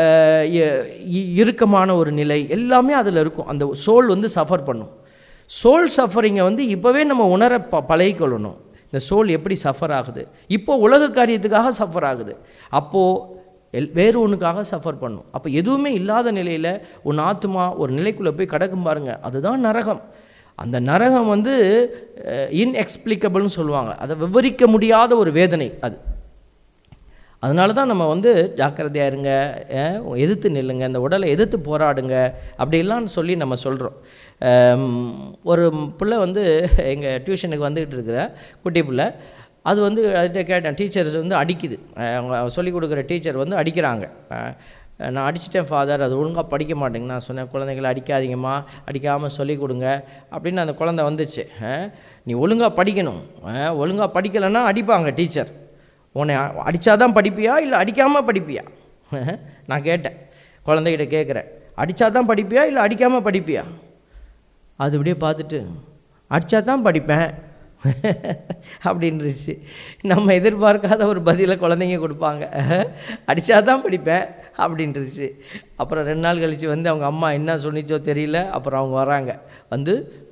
இறுக்கமான ஒரு நிலை எல்லாமே அதில் இருக்கும் அந்த சோல் வந்து சஃபர் பண்ணும் சோல் சஃபரிங்கை வந்து இப்போவே நம்ம உணர ப பழகிக்கொள்ளணும் இந்த சோல் எப்படி சஃபர் ஆகுது இப்போ உலக காரியத்துக்காக சஃபர் ஆகுது அப்போது எல் வேறு ஒன்றுக்காக சஃபர் பண்ணும் அப்போ எதுவுமே இல்லாத நிலையில் உன் ஆத்மா ஒரு நிலைக்குள்ளே போய் கிடக்கும் பாருங்க அதுதான் நரகம் அந்த நரகம் வந்து இன்எக்ஸ்பிளிக்கபிள்னு சொல்லுவாங்க அதை விவரிக்க முடியாத ஒரு வேதனை அது அதனால தான் நம்ம வந்து ஜாக்கிரதையாக இருங்க அஹ், எதிர்த்து நில்லுங்க இந்த உடலை எதிர்த்து போராடுங்க அப்படிலாம் சொல்லி நம்ம சொல்கிறோம் ஒரு பிள்ளை வந்து எங்கள் டியூஷனுக்கு வந்துக்கிட்டு இருக்கிற குட்டி பிள்ளை அது வந்து அதுகிட்ட கேட்டேன் டீச்சர்ஸ் வந்து அடிக்குது அஹ், அவங்க சொல்லிக் கொடுக்குற டீச்சர் வந்து அடிக்கிறாங்க அஹ், நான் அடிச்சிட்டேன் ஃபாதர் அது ஒழுங்காக படிக்க மாட்டேங்க நான் சொன்னேன் குழந்தைங்களை அடிக்காதீங்கம்மா அடிக்காமல் சொல்லிக் கொடுங்க அப்படின்னு அந்த குழந்தை வந்துச்சு அஹ், நீ ஒழுங்காக படிக்கணும் ஒழுங்காக படிக்கலைன்னா அடிப்பாங்க டீச்சர் உன்னை அடித்தாதான் படிப்பியா இல்லை அடிக்காமல் படிப்பியா நான் கேட்டேன் குழந்தைகிட்ட கேட்குறேன் அடித்தாதான் படிப்பியா இல்லை அடிக்காமல் படிப்பியா அது இப்படியே பார்த்துட்டு அடித்தா தான் படிப்பேன் அப்படின்ருச்சு நம்ம எதிர்பார்க்காத ஒரு பதிலை குழந்தைங்க கொடுப்பாங்க அடித்தா தான் படிப்பேன் அப்படின்ருச்சு அப்புறம் ரெண்டு நாள் கழித்து வந்து அவங்க அம்மா என்ன சொன்னிச்சோ தெரியல அப்புறம் அவங்க வராங்க வந்து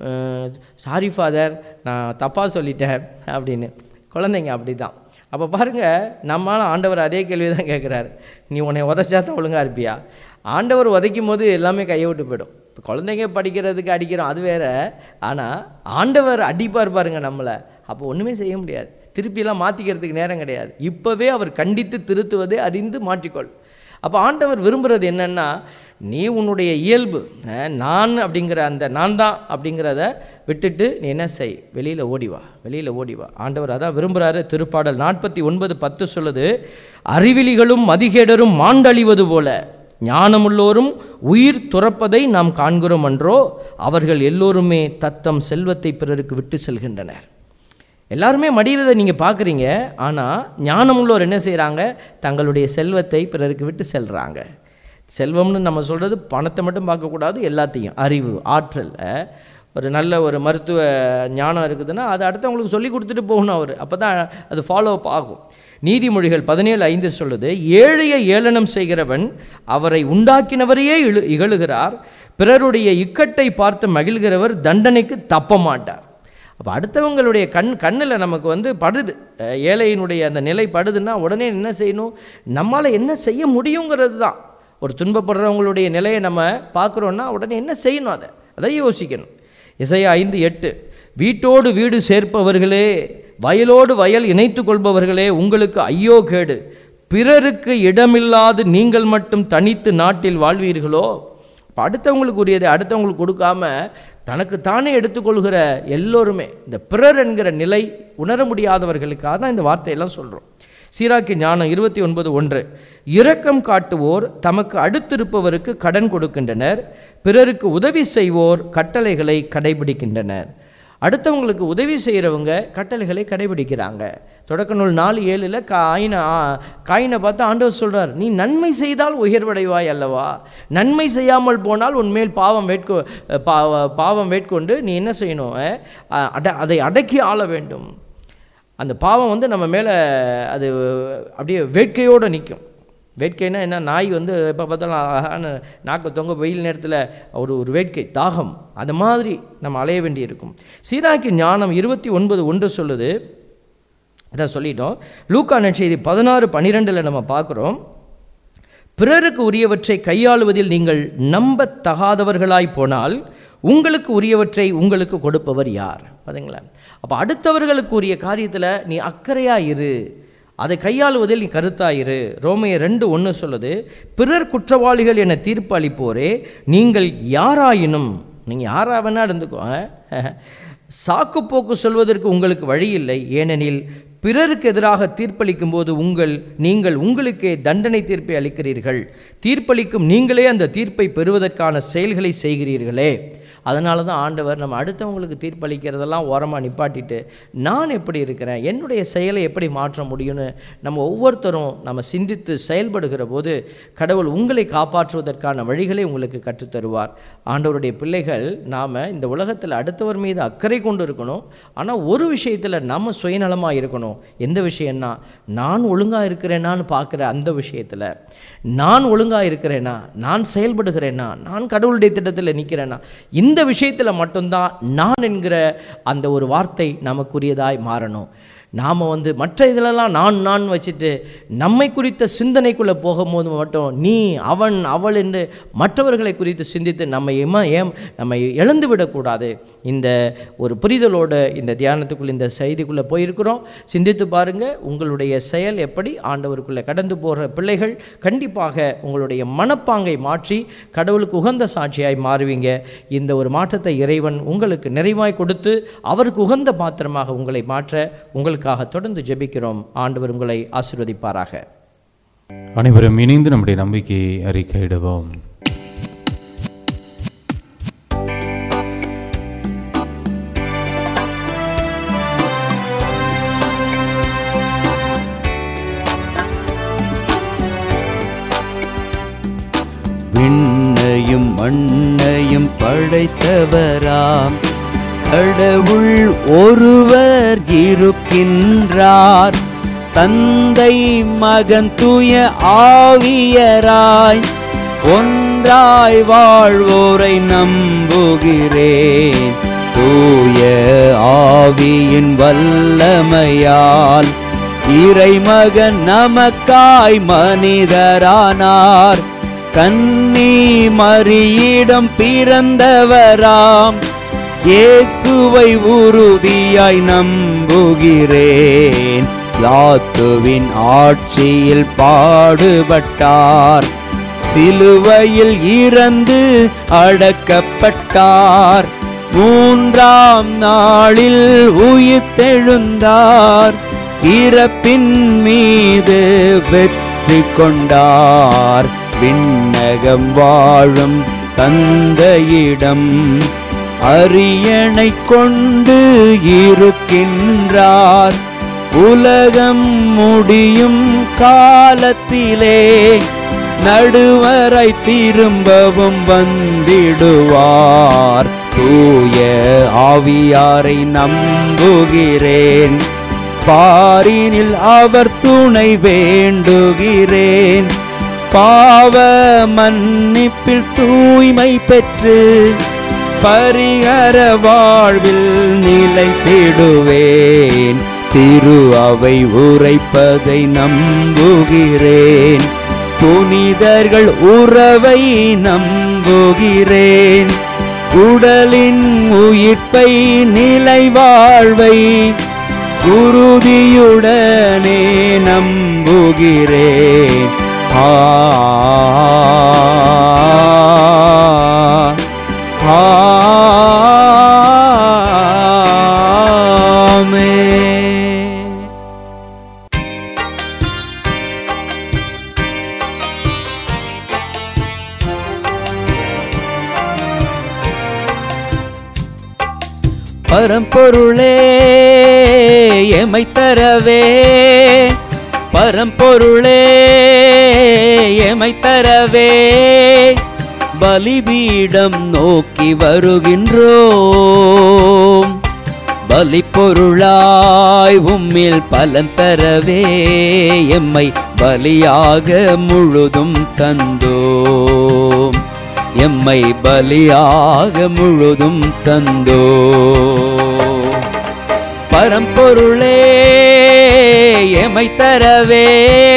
சாரி ஃபாதர் நான் தப்பாக சொல்லிட்டேன் அப்படின்னு குழந்தைங்க அப்படி தான் அப்போ பாருங்கள் நம்மளால் ஆண்டவர் அதே கேள்வி தான் கேட்குறாரு நீ உன்னை உதச்சா தான் ஒழுங்காக இருப்பியா ஆண்டவர் உதைக்கும் போது எல்லாமே கையை விட்டு போயிடும் இப்போ குழந்தைங்க படிக்கிறதுக்கு அடிக்கிறோம் அது வேற ஆனால் ஆண்டவர் அடிப்பார் பாருங்க நம்மளை அப்போ ஒன்றுமே செய்ய முடியாது திருப்பியெல்லாம் மாற்றிக்கிறதுக்கு நேரம் கிடையாது இப்போவே அவர் கண்டித்து திருத்துவதை அறிந்து மாற்றிக்கொள் அப்போ ஆண்டவர் விரும்புகிறது என்னன்னா நீ உன்னுடைய இயல்பு அஹ், நான் அப்படிங்கிற அந்த நான் தான் அப்படிங்கிறத விட்டுட்டு நீ என்ன செய் வெளியில் ஓடி வா வெளியில் ஓடி வா ஆண்டவர் அதான் விரும்புகிறாரு திருப்பாடல் நாற்பத்தி ஒன்பது பத்து சொல்லுது அறிவிலிகளும் மதிகேடரும் மாண்டழிவது போல ஞானமுள்ளோரும் உயிர் துறப்பதை நாம் காண்கிறோம் என்றோ அவர்கள் எல்லோருமே தத்தம் செல்வத்தை பிறருக்கு விட்டு செல்கின்றனர் எல்லாருமே மடிவதை நீங்கள் பார்க்குறீங்க ஆனால் ஞானமுள்ளோர் என்ன செய்கிறாங்க தங்களுடைய செல்வத்தை பிறருக்கு விட்டு செல்கிறாங்க செல்வம்னு நம்ம சொல்கிறது பணத்தை மட்டும் பார்க்கக்கூடாது எல்லாத்தையும் அறிவு ஆற்றல் அஹ், ஒரு நல்ல ஒரு மருத்துவ ஞானம் இருக்குதுன்னா அதை அடுத்தவங்களுக்கு சொல்லி கொடுத்துட்டு போகணும் அவர் அப்போ தான் அது ஃபாலோ அப் ஆகும் நீதிமொழிகள் பதினேழு ஐந்து சொல்லுது ஏழையை ஏளனம் செய்கிறவன் அவரை உண்டாக்கினவரையே இழு இகழுகிறார் பிறருடைய இக்கட்டை பார்த்து மகிழ்கிறவர் தண்டனைக்கு தப்ப மாட்டார் அப்போ அடுத்தவங்களுடைய கண் கண்ணில் நமக்கு வந்து படுது அஹ் ஏழையினுடைய அந்த நிலை படுதுன்னா உடனே என்ன செய்யணும் நம்மால் என்ன செய்ய முடியுங்கிறது தான் ஒரு துன்பப்படுறவங்களுடைய நிலையை நம்ம பார்க்குறோன்னா உடனே என்ன செய்யணும் அதை அதை யோசிக்கணும் இசையா ஐந்து எட்டு வீட்டோடு வீடு சேர்ப்பவர்களே வயலோடு வயல் இணைத்து கொள்பவர்களே உங்களுக்கு ஐயோ கேடு பிறருக்கு இடமில்லாது நீங்கள் மட்டும் தனித்து நாட்டில் வாழ்வீர்களோ இப்போ அடுத்தவங்களுக்கு உரியதை அடுத்தவங்களுக்கு கொடுக்காம தனக்கு தானே எடுத்துக்கொள்கிற எல்லோருமே இந்த பிறர் என்கிற நிலை உணர முடியாதவர்களுக்காக தான் இந்த வார்த்தையெல்லாம் சொல்கிறோம் சீராக்கி ஞானம் இருபத்தி ஒன்பது ஒன்று இரக்கம் காட்டுவோர் தமக்கு அடுத்திருப்பவருக்கு கடன் கொடுக்கின்றனர் பிறருக்கு உதவி செய்வோர் கட்டளைகளை கடைபிடிக்கின்றனர் அடுத்தவங்களுக்கு உதவி செய்கிறவங்க கட்டளைகளை கடைபிடிக்கிறாங்க தொடக்க நூல் நாலு ஏழில் காயினை காயினை பார்த்து ஆண்டவர் சொல்றார் நீ நன்மை செய்தால் உயர்வடைவாய் அல்லவா நன்மை செய்யாமல் போனால் உன்மேல் பாவம் வேட்கொ பா- பாவம் வேட்கொண்டு நீ என்ன செய்யணும் அஹ், அட அதை அடக்கி ஆள வேண்டும் அந்த பாவம் வந்து நம்ம மேலே அது அப்படியே வேட்கையோடு நிற்கும் வேட்கைனா என்ன நாய் வந்து எப்போ பார்த்தாலும் அழகான நாக்கு தொங்க வெயில் நேரத்தில் ஒரு ஒரு வேட்கை தாகம் அது மாதிரி நம்ம அலைய வேண்டியிருக்கும் சீராக்கி ஞானம் இருபத்தி ஒன்பது ஒன்று சொல்லுது இதை சொல்லிட்டோம் லூக்கா நற்செய்தி பதினாறு பன்னிரெண்டில் நம்ம பார்க்குறோம் பிறருக்கு உரியவற்றை கையாளுவதில் நீங்கள் நம்பத் தகாதவர்களாய் போனால் உங்களுக்கு உரியவற்றை உங்களுக்கு கொடுப்பவர் யார் பாத்தீங்களா அப்போ அடுத்தவர்களுக்கு உரிய காரியத்தில் நீ அக்கறையாக இரு அதை கையாளுவதில் நீ கருத்தாயிரு ரோமைய ரெண்டு ஒன்று சொல்லுது பிறர் குற்றவாளிகள் என தீர்ப்பு அளிப்போரே நீங்கள் யாராயினும் நீங்கள் யாரா வேணா இருந்துக்கோ சாக்கு போக்கு சொல்வதற்கு உங்களுக்கு வழி இல்லை ஏனெனில் பிறருக்கு எதிராக தீர்ப்பளிக்கும் போது உங்கள் நீங்கள் உங்களுக்கே தண்டனை தீர்ப்பை அளிக்கிறீர்கள் தீர்ப்பளிக்கும் நீங்களே அந்த தீர்ப்பை பெறுவதற்கான செயல்களை செய்கிறீர்களே அதனால தான் ஆண்டவர் நம்ம அடுத்தவங்களுக்கு தீர்ப்பளிக்கிறதெல்லாம் ஓரமாக நிப்பாட்டிட்டு நான் எப்படி இருக்கிறேன் என்னுடைய செயலை எப்படி மாற்ற முடியும்னு நம்ம ஒவ்வொருத்தரும் நம்ம சிந்தித்து செயல்படுகிற போது கடவுள் உங்களை காப்பாற்றுவதற்கான வழிகளை உங்களுக்கு கற்றுத்தருவார் ஆண்டவருடைய பிள்ளைகள் நாம் இந்த உலகத்தில் அடுத்தவர் மீது அக்கறை கொண்டு இருக்கணும் ஆனால் ஒரு விஷயத்தில் நம்ம சுயநலமாக இருக்கணும் எந்த விஷயம்னா நான் ஒழுங்காக இருக்கிறேனான்னு பார்க்குற அந்த விஷயத்தில் நான் ஒழுங்காக இருக்கிறேனா நான் செயல்படுகிறேனா நான் கடவுளுடைய திட்டத்தில் நிற்கிறேனா இந்த விஷயத்தில் மட்டும்தான் நான் என்கிற அந்த ஒரு வார்த்தை நமக்குரியதாய் மாறணும் நாம் வந்து மற்ற இதிலெல்லாம் நான் நான் வச்சுட்டு நம்மை குறித்த சிந்தனைக்குள்ளே போகும்போது மட்டும் நீ அவன் அவள் என்று மற்றவர்களை குறித்து சிந்தித்து நம்ம ஏமா ஏம் நம்ம இழந்து விடக்கூடாது இந்த ஒரு புரிதலோடு இந்த தியானத்துக்குள்ள இந்த செய்திக்குள்ளே போயிருக்கிறோம் சிந்தித்து பாருங்கள் உங்களுடைய செயல் எப்படி ஆண்டவருக்குள்ளே கடந்து போகிற பிள்ளைகள் கண்டிப்பாக உங்களுடைய மனப்பாங்கை மாற்றி கடவுளுக்கு உகந்த சாட்சியாய் மாறுவீங்க இந்த ஒரு மாற்றத்தை இறைவன் உங்களுக்கு நிறைவாய் கொடுத்து அவருக்கு உகந்த பாத்திரமாக உங்களை மாற்ற உங்களுக்காக தொடர்ந்து ஜெபிக்கிறோம் ஆண்டவர் உங்களை ஆசீர்வதிப்பாராக அனைவரும் இணைந்து நம்முடைய நம்பிக்கையை அறிக்கையிடுவோம் விண்ணையும் மண்ணையும் படைத்தவராம் கடவுள் ஒருவர் இருக்கின்றார் தந்தை மகன் தூய ஆவியராய் ஒன்றாய் வாழ்வோரை நம்புகிறேன் தூய ஆவியின் வல்லமையால் இறைமகன் நமக்காய் மனிதரானார் கன்னி மரியிடம் பிறந்தவராம் இயேசுவை உறுதியாய் நம்புகிறேன் லாத்துவின் ஆட்சியில் பாடுபட்டார் சிலுவையில் இறந்து அடக்கப்பட்டார் மூன்றாம் நாளில் உயிர்த்தெழுந்தார் இறப்பின் மீது வெற்றி கொண்டார் விண்ணகம் வாழும் தந்தையிடம் அரியணை கொண்டு இருக்கின்றார் உலகம் முடியும் காலத்திலே நடுவரை திரும்பவும் வந்திடுவார் தூய ஆவியாரை நம்புகிறேன் பாரினில் அவர் துணை வேண்டுகிறேன் பாவ மன்னிப்பில் தூய்மை பெற்று பரிகர வாழ்வில் நிலைத்திடுவேன் திரு அவை உரைப்பதை நம்புகிறேன் புனிதர்கள் உறவை நம்புகிறேன் உடலின் உயிர்ப்பை நிலை வாழ்வை உறுதியுடனே நம்புகிறேன் ஆ ஆமென். பரம்பொருளே எமை தரவே பரம்பொருளே எமை தரவே பலிபீடம் நோக்கி வருகின்றோம் பலிப்பொருளாய் உம்மில் பலன் தரவே எம்மை பலியாக முழுதும் தந்தோம் எம்மை பலியாக முழுதும் தந்தோ பரம்பொருளே எமை தரவே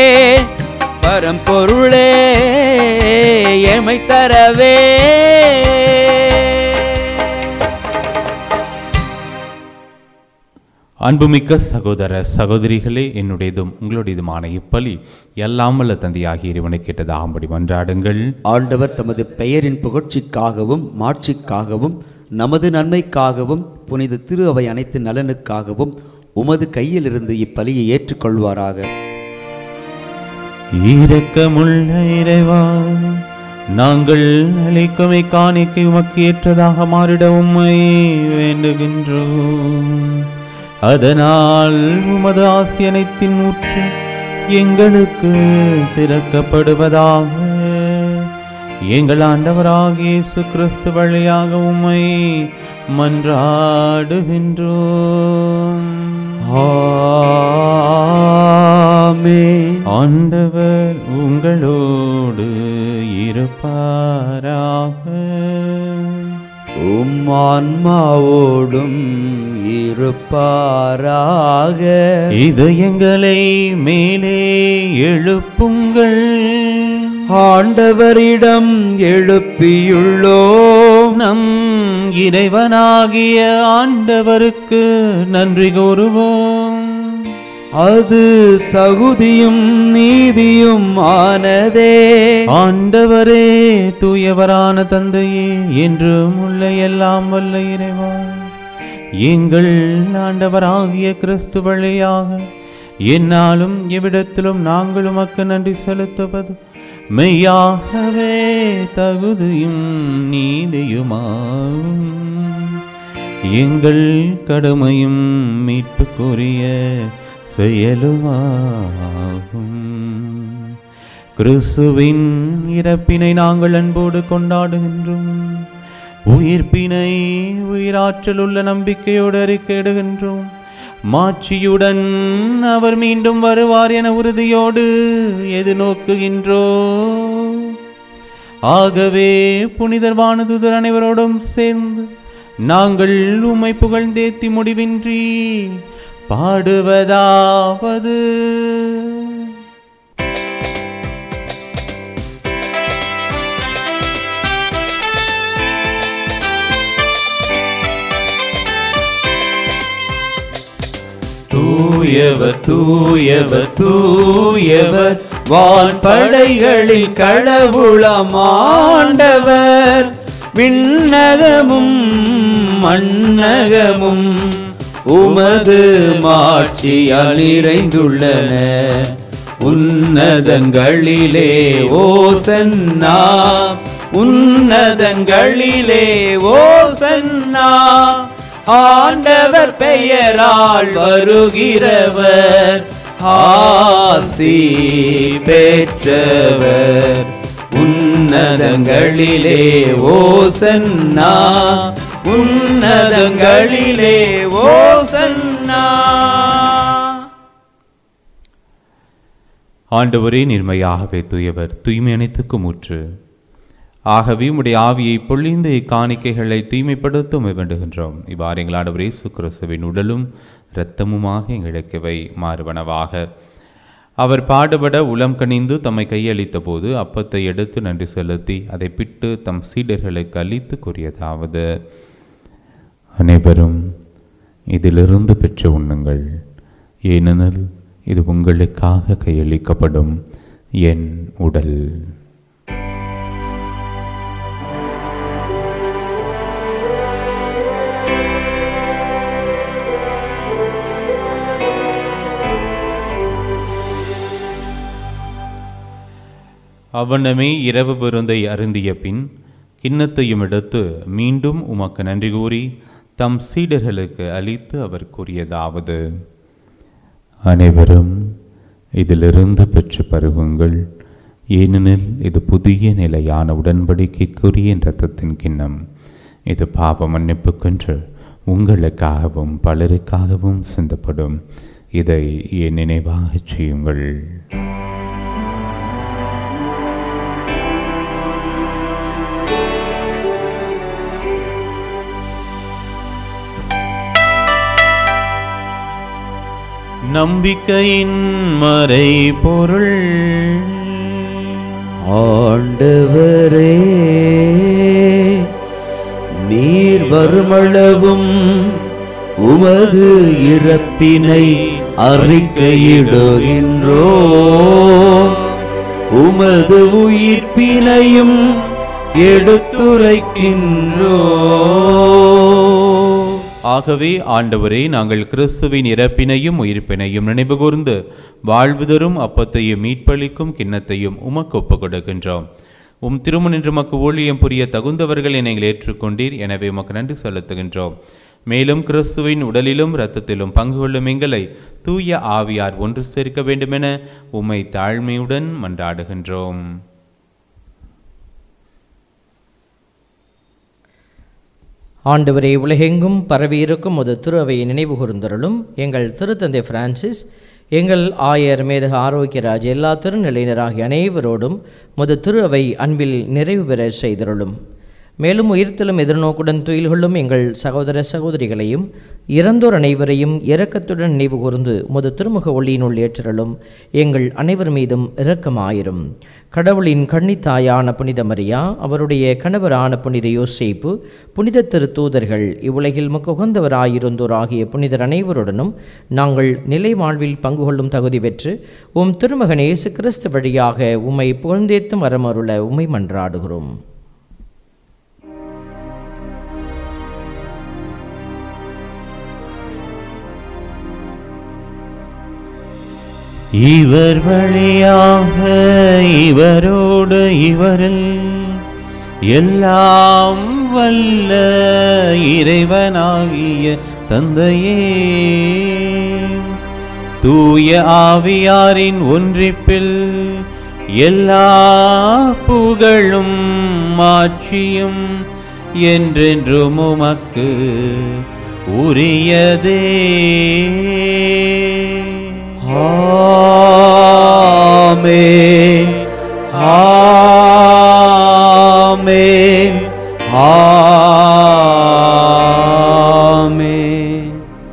பரம்பொருளே எமை தரவே அன்புமிக்க சகோதர சகோதரிகளே என்னுடையதும் உங்களுடையதுமான இப்பலி எல்லாம் வல்ல தந்தையாகி இறைவனை கேட்டதாகும்படி மன்றாடுங்கள் ஆண்டவர் தமது பெயரின் புகழ்ச்சிக்காகவும் மாட்சிக்காகவும் நமது நன்மைக்காகவும் புனித திரு அவை அனைத்து நலனுக்காகவும் உமது கையிலிருந்து இப்பலியை ஏற்றுக்கொள்வாராக இரக்கமுள்ள இறைவா நாங்கள் அளிக்கும் இக்காணிக்கை உமக்கு ஏற்றதாக மாறிட உம்மை வேண்டுகின்றோம் அதனால் உமது ஆசி அனைத்தின் ஊற்று எங்களுக்கு திறக்கப்படுவதாக எங்கள் ஆண்டவராகிய இயேசு கிறிஸ்து வழியாக உம்மை மன்றாடுகின்றோம் ஆமென். ஆண்டவர் உங்களோடு இருப்பாராக உம் ஆன்மாவோடும் இருப்பாராக இதயங்களை மேலே எழுப்புங்கள் ஆண்டவரிடம் எழுப்பியுள்ளோம் நம் இறைவனாகிய ஆண்டவருக்கு நன்றி கூறுவோம் அது தகுதியும் நீதியும் ஆனதே ஆண்டவரே தூயவரான தந்தையே என்றும் உள்ள எல்லாம் வல்ல இறைவா எங்கள் ஆண்டவராகிய கிறிஸ்து வழியாக என்னாலும் எவ்விடத்திலும் நாங்கள் உமக்கு நன்றி செலுத்துவது மெய்யாகவே தகுதியும் நீதியுமாகும் எங்கள் கடமையும் மீட்புக்குரிய செயலுமாகும் கிறிஸ்துவின் இறப்பினை நாங்கள் அன்போடு கொண்டாடுகின்றோம் உயிர்ப்பினை உயிராற்றல் உள்ள நம்பிக்கையோடு அறிக்கையிடுகின்றோம் மாட்சியுடன் அவர் மீண்டும் வருவார் என உறுதியோடு எது நோக்குகின்றோ ஆகவே புனிதர் வானதுதர் அனைவரோடும் சேர்ந்து நாங்கள் உம்மை புகழ்ந்தேத்தி முடிவின்றி பாடுவதாவது தூயவர் தூயவர் தூயவர் வான்படைகளில் கடவுளமாண்டவர் விண்ணகமும் மண்ணகமும் உமது மாட்சியால் நிறைந்துள்ளன உன்னதங்களிலே ஓசன்னா உன்னதங்களிலே ஓசன்னா ஆண்டவர் பெயரால் வருகிறவர் ஆசி பெற்றவர் உன்னதங்களிலே ஓசன்னா உன்னதங்களிலே ஓசன்னா ஆண்டவரே நிர்மையாகவே தூயவர் தூய்மை அனைத்துக்கும் ஊற்று ஆகவே உம்முடைய ஆவியை பொழிந்து இக்காணிக்கைகளை தூய்மைப்படுத்த உம்மை வேண்டுகின்றோம் இவ்வாறு எங்கள் ஆண்டவரே சுக்கிரசுவின் உடலும் இரத்தமுமாக எங்களுக்கு வை மாறுவனவாக அவர் பாடுபட உளம் கனிந்து தம்மை கையளித்த போது அப்பத்தை எடுத்து நன்றி செலுத்தி அதை பிட்டு தம் சீடர்களுக்கு அளித்து கூறியதாவது அனைவரும் இதிலிருந்து பெற்று உண்ணுங்கள் ஏனெனில் இது உங்களுக்காக கையளிக்கப்படும் என் உடல் அவனமே இரவு விருந்தை அருந்திய பின் கிண்ணத்தையும் எடுத்து மீண்டும் உமக்கு நன்றி கூறி தம் சீடர்களுக்கு அளித்து அவர் கூறியதாவது அனைவரும் இதிலிருந்து பெற்று பருகுங்கள் ஏனெனில் இது புதிய நிலையான உடன்படிக்கைக்குரிய இரத்தத்தின் கிண்ணம் இது பாவ மன்னிப்புக்கென்று உங்களுக்காகவும் பலருக்காகவும் சிந்தப்படும் இதை என் நினைவாகச் செய்யுங்கள் நம்பிக்கையின் மறை பொருள் ஆண்டவரே நீர் வருமளவும் உமது இறப்பினை அறிக்கையிடுகின்றோ உமது உயிர்ப்பினையும் எடுத்துரைக்கின்றோ ஆகவே ஆண்டவரே நாங்கள் கிறிஸ்துவின் இறப்பினையும் உயிர்ப்பினையும் நினைவுகூர்ந்து வாழ்வு தரும் அப்பத்தையும் மீட்பளிக்கும் கிண்ணத்தையும் உமக்கு ஒப்புக் கொடுக்கின்றோம் உம் திருமணின்று மக்கு ஊழியம் புரிய தகுந்தவர்கள் என எங்களை ஏற்றுக்கொண்டீர் எனவே உமக்கு நன்றி செலுத்துகின்றோம் மேலும் கிறிஸ்துவின் உடலிலும் இரத்தத்திலும் பங்கு கொள்ளும் எங்களை தூய ஆவியார் ஒன்று சேர்க்க வேண்டுமென உம்மை தாழ்மையுடன் மன்றாடுகின்றோம் ஆண்டவரே உலகெங்கும் பரவியிருக்கும் ஒரு திரு அவையை நினைவு கூர்ந்தருளும் எங்கள் திருத்தந்தை பிரான்சிஸ் எங்கள் ஆயர் மேதக ஆரோக்கியராஜ் எல்லா திருநிலையினராகிய அனைவரோடும் முது திரு அவை அன்பில் நிறைவு பெற செய்தருளும் மேலும் உயிர்த்தலும் எதிர்நோக்குடன் துயில் கொள்ளும் எங்கள் சகோதர சகோதரிகளையும் இறந்தோர் அனைவரையும் இரக்கத்துடன் நினைவு கூர்ந்து முது திருமுக ஒளியினுள் ஏற்றலும் எங்கள் அனைவர் மீதும் இரக்கமாயிரும் கடவுளின் கன்னித்தாயான புனித மரியா அவருடைய கணவரான புனித யோசேப்பு புனித திருத்தூதர்கள் இவ்வுலகில் மிக உகந்தவராயிருந்தோர் ஆகிய புனிதர் அனைவருடனும் நாங்கள் நிலை வாழ்வில் பங்கு கொள்ளும் தகுதி பெற்று உம் திருமகன் இயேசு கிறிஸ்து வழியாக உம்மை புகழ்ந்தேத்தும் வரமருள உம்மை மன்றாடுகிறோம் இவர் வழியாக இவரோடு இவரில் எல்லாம் வல்ல இறைவனாகிய தந்தையே தூய ஆவியாரின் ஒன்றிப்பில் எல்லா புகழும் மாட்சியும் என்றென்றும் உமக்கு உரியதே ஆமென் ஆமென் ஆமென்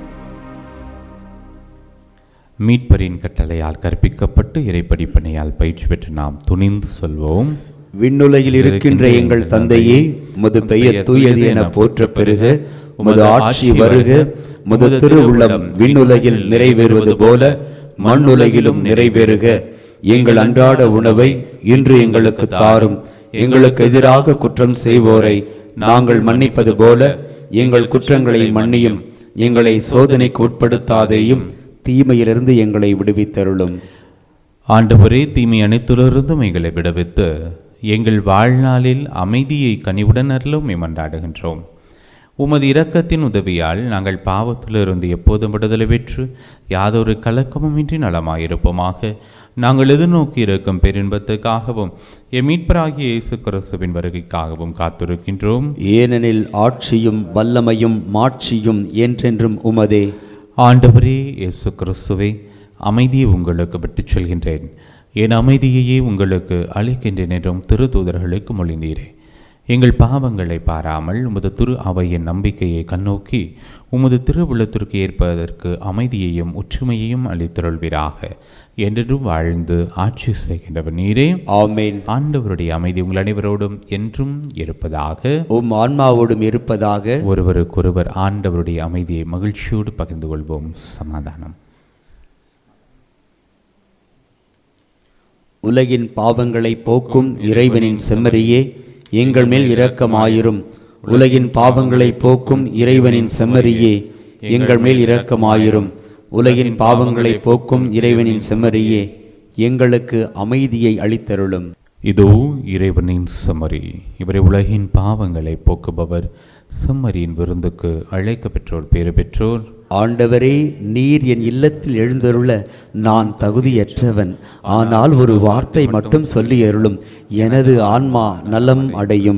மீட்பரின் கட்டளையால் கற்பிக்கப்பட்டு இறைப்படிப்பனையால் பயிற்சி பெற்று நாம் துணிந்து சொல்வோம் விண்ணுலகில் இருக்கின்ற எங்கள் தந்தையே உமது பெயர் தூயது என போற்ற பெருக உமது ஆட்சி வருக உமது திருவுள்ளம் விண்ணுலகில் நிறைவேறுவது போல மண்ணுலகிலும் நிறைவேறுக எங்கள் அன்றாட உணவை இன்று எங்களுக்கு தாரும் எங்களுக்கு எதிராக குற்றம் செய்வோரை நாங்கள் மன்னிப்பது போல எங்கள் குற்றங்களை மன்னியும் எங்களை சோதனைக்கு உட்படுத்தாதேயும் தீமையிலிருந்து எங்களை விடுவித்தருளும் ஆண்டவரே தீமை அனைத்திலிருந்தும் எங்களை விடுவித்து எங்கள் வாழ்நாளில் அமைதியை கனிவுடன் அருளும் மன்றாடுகின்றோம் உமது இரக்கத்தின் உதவியால் நாங்கள் பாவத்திலிருந்து எப்போதும் விடுதலை பெற்று யாதொரு கலக்கமுமின்றி நலமாயிருப்போமாக நாங்கள் எதிர்நோக்கி இருக்கும் பெரின்பத்துக்காகவும் எம் மீட்பராகிய இயேசு கிறிஸ்துவின் வருகைக்காகவும் காத்திருக்கின்றோம் ஏனெனில் ஆட்சியும் வல்லமையும் மாட்சியும் என்றென்றும் உமதே ஆண்டவரே இயேசு கிறிஸ்துவே அமைதியை உங்களுக்கு விட்டுச் செல்கின்றேன் என் அமைதியையே உங்களுக்கு அளிக்கின்றேன் என்றும் திருத்தூதர்களுக்கு மொழிந்தீரே எங்கள் பாவங்களை பாராமல் உமது திரு அவையின் நம்பிக்கையை கண்ணோக்கி உமது திருவுள்ளத்திற்கு ஏற்பதற்கு அமைதியையும் ஒற்றுமையையும் அளித்தருள்வீராக என்றும் வாழ்ந்து ஆட்சி செய்கின்றவர் நீரே ஆமென் ஆண்டவருடைய அமைதி உங்கள் அனைவரோடும் என்றும் இருப்பதாக உம் ஆன்மாவோடும் இருப்பதாக ஒருவருக்கொருவர் ஆண்டவருடைய அமைதியை மகிழ்ச்சியோடு பகிர்ந்து கொள்வோம் சமாதானம் உலகின் பாவங்களை போக்கும் இறைவனின் செம்மறியே எங்கள் மேல் இரக்கமாயிரும் உலகின் பாவங்களை போக்கும் இறைவனின் செம்மறியே எங்கள் மேல் இரக்கமாயிரும் உலகின் பாவங்களை போக்கும் இறைவனின் செம்மறியே எங்களுக்கு அமைதியை அளித்தருளும் இதோ இறைவனின் செம்மறி இவரை உலகின் பாவங்களை போக்குபவர் செம்மறியின் விருந்துக்கு அழைக்க பெற்றோர் பேறு பெற்றோர் ஆண்டவரே நீர் என் இல்லத்தில் எழுந்தருள நான் தகுதியற்றவன் ஆனால் ஒரு வார்த்தை மட்டும் சொல்லி அருளும் எனது ஆன்மா நலம் அடையும்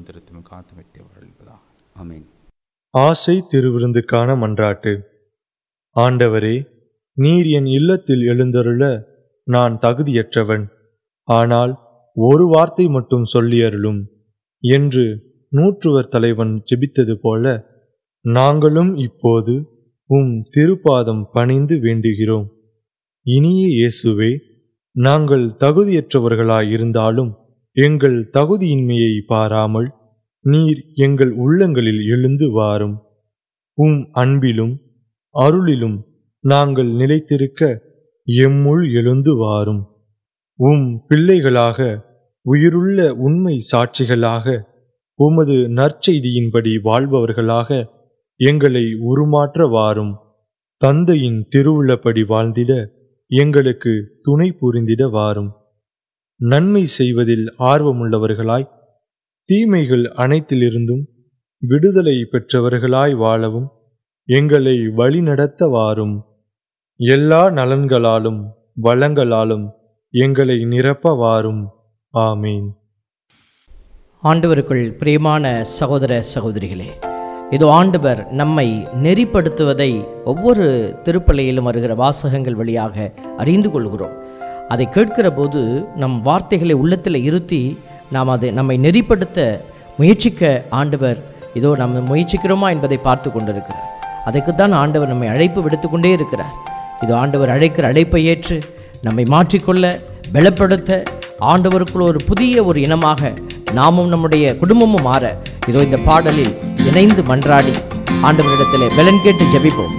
ஆமென் ஆசை திருவிருந்துக்கான மன்றாட்டு ஆண்டவரே நீர் என் இல்லத்தில் எழுந்தருள நான் தகுதியற்றவன் ஆனால் ஒரு வார்த்தை மட்டும் சொல்லியருளும் என்று நூற்றுவர் தலைவன் ஜெபித்தது போல நாங்களும் இப்போது உம் திருப்பாதம் பணிந்து வேண்டுகிறோம் இனிய இயேசுவே நாங்கள் தகுதியற்றவர்களாயிருந்தாலும் எங்கள் தகுதியின்மையை பாராமல் நீர் எங்கள் உள்ளங்களில் எழுந்து வாரும் உம் அன்பிலும் அருளிலும் நாங்கள் நிலைத்திருக்க எம்முள் எழுந்து வாரும் உம் பிள்ளைகளாக உயிருள்ள உண்மை சாட்சிகளாக உமது நற்செய்தியின்படி வாழ்பவர்களாக எங்களை உருமாற்ற வாரும் தந்தையின் திருவுள்ளப்படி வாழ்ந்திட எங்களுக்கு துணை புரிந்திட வாரும் நன்மை செய்வதில் ஆர்வமுள்ளவர்களாய் தீமைகள் அனைத்திலிருந்தும் விடுதலை பெற்றவர்களாய் வாழவும் எங்களை வழிநடத்த வாரும் எல்லா நலன்களாலும் வளங்களாலும் எங்களை நிரப்ப வாரும் ஆமீன் ஆண்டவருக்குள் பிரியமான சகோதர சகோதரிகளே இதோ ஆண்டவர் நம்மை நெறிப்படுத்துவதை ஒவ்வொரு திருப்பலியிலும் வருகிற வாசகங்கள் வழியாக அறிந்து கொள்கிறோம் அதை கேட்கிற போது நம் வார்த்தைகளை உள்ளத்தில் இருத்தி நாம் அதை நம்மை நெறிப்படுத்த முயற்சிக்க ஆண்டவர் இதோ நம்ம முயற்சிக்கிறோமா என்பதை பார்த்து கொண்டிருக்கிறார் அதுக்குத்தான் ஆண்டவர் நம்மை அழைப்பு விடுத்து கொண்டே இருக்கிறார் இதோ ஆண்டவர் அழைக்கிற அழைப்பை ஏற்று நம்மை மாற்றிக்கொள்ள பலப்படுத்த ஆண்டவருக்குள் ஒரு புதிய ஒரு இனமாக நாமும் நம்முடைய குடும்பமும் மாற இதோ இந்த பாடலில் இணைந்து மன்றாடி ஆண்டவரிடத்திலே பலன் கேட்டு ஜெபிப்போம்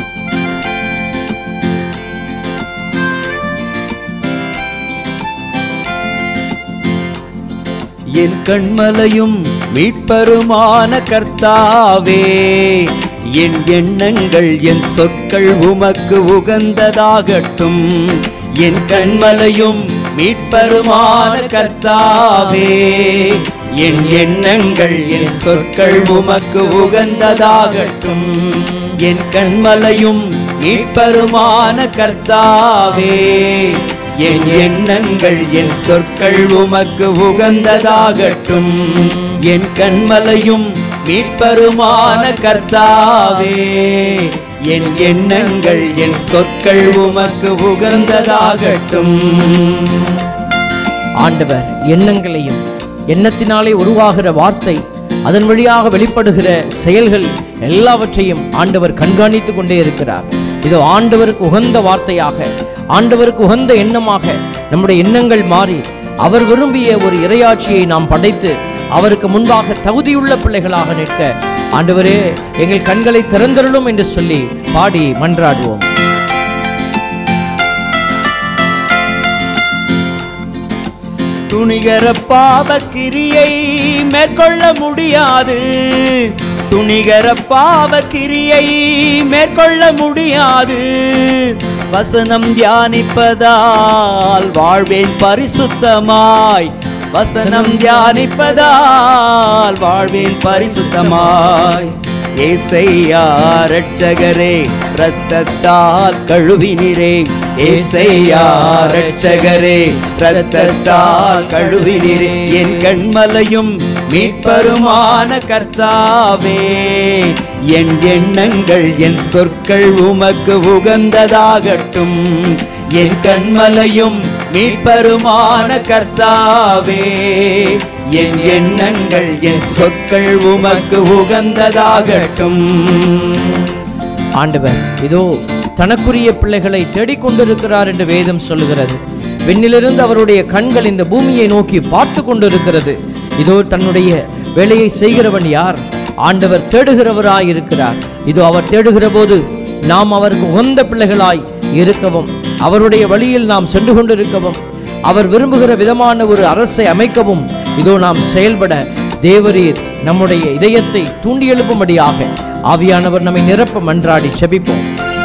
என் கண்மலையும் மீட்பருமான கர்த்தாவே என் எண்ணங்கள் என் சொற்கள் உமக்கு உகந்ததாகட்டும் என் கண்மலையும் மீட்பருமான கர்த்தாவே என் எண்ணங்கள் என் சொற்கள் உமக்கு உகந்ததாகட்டும் என் கண்மலையும் மீட்பருமான கர்த்தாவே என் எண்ணங்கள் என் சொற்கள் உமக்கு உகந்ததாகட்டும் என் கண்மலையும் மீட்பருமான கர்த்தாவே என் எண்ணங்கள் என் சொற்கள் உமக்கு உகந்ததாகட்டும் ஆண்டவர் எண்ணங்களையும் எண்ணத்தினாலே உருவாகிற வார்த்தை அதன் வழியாக வெளிப்படுகிற செயல்கள் எல்லாவற்றையும் ஆண்டவர் கண்காணித்து கொண்டே இருக்கிறார் இதோ ஆண்டவருக்கு உகந்த வார்த்தையாக ஆண்டவருக்கு உகந்த எண்ணமாக நம்முடைய எண்ணங்கள் மாறி அவர் விரும்பிய ஒரு இரையாட்சியை நாம் படைத்து அவருக்கு முன்பாக தகுதியுள்ள பிள்ளைகளாக நிற்க ஆண்டவரே எங்கள் கண்களை திறந்தருளும் என்று சொல்லி பாடி மன்றாடுவோம் துணிகர பாவக்கிரியை மேற்கொள்ள முடியாது துணிகர பாவக்கிரியை மேற்கொள்ள முடியாது வசனம் தியானிப்பதால் வாழ்வேன் பரிசுத்தமாய் வசனம் தியானிப்பதால் வாழ்வேன் பரிசுத்தமாய் ஏசையா ரட்சகரே ரத்தத்தால் கழுவினிரே ஏசையா ரட்சகரே ரத்தத்தால் கழுவினிரே என் கண்மலையும் மீட்பருமான கர்த்தாவே என் எண்ணங்கள் என் சொற்கள் உமக்கு உகந்ததாகட்டும் என் கண்மலையும் மீட்பருமான கர்த்தாவே என் எண்ணங்கள் என் சொற்கள் உமக்கு உகந்ததாகட்டும் ஆண்டவர் இதோ தனக்குரிய பிள்ளைகளை தேடிக்கொண்டிருக்கிறார் என்று வேதம் சொல்லுகிறது விண்ணிலிருந்து அவருடைய கண்கள் இந்த பூமியை நோக்கி பார்த்து கொண்டிருக்கிறது இதோ தன்னுடைய வேலையை செய்கிறவன் யார் ஆண்டவர் தேடுகிறவராய் இருக்கிறார் இதோ அவர் தேடுகிற போது நாம் அவருக்கு உகந்த பிள்ளைகளாய் இருக்கவும் அவருடைய வழியில் நாம் சென்று கொண்டிருக்கவும் அவர் விரும்புகிற விதமான ஒரு அரசை அமைக்கவும் இதோ நாம் செயல்பட தேவரீர் நம்முடைய இதயத்தை தூண்டி எழுப்பும்படியாக ஆவியானவர் நம்மை நிரப்ப மன்றாடி செபிப்போம்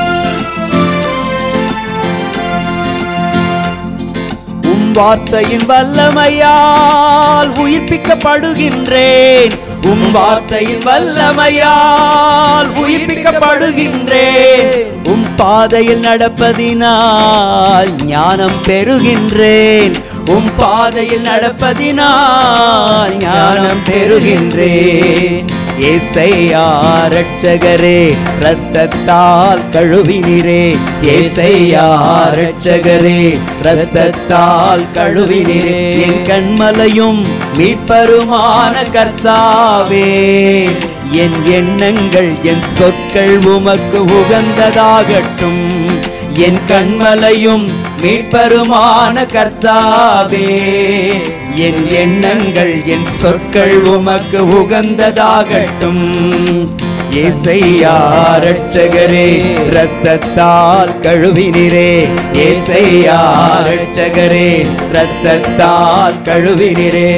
உம் வார்த்தையின் வல்லமையால் உயிர்ப்பிக்கப்படுகின்றேன் உம் வார்த்தையின் வல்லமையால் உயிர்ப்பிக்கப்படுகின்றேன் உம் பாதையில் நடப்பதினால் ஞானம் பெறுகின்றேன் உம் பாதையில் நடப்பதினால் ஞானம் பெறுகின்றேன் ஏசையா ரட்சகரே ரத்தத்தால் கழுவினிரே ஏசையா ரட்சகரே ரத்தத்தால் கழுவினிரே என் கண்மலையும் மீட்பருமான கர்த்தாவே என் எண்ணங்கள் என் சொற்கள் உமக்கு உகந்ததாகட்டும் என் கண்மலையும் மீட்பருமான கர்த்தாவே என் எண்ணங்கள் என் சொற்கள் உமக்கு உகந்ததாகட்டும் ஏசையா ரட்சகரே ரத்தத்தால் கழுவினிரே ஏசையா ரட்சகரே ரத்தத்தால் கழுவினிரே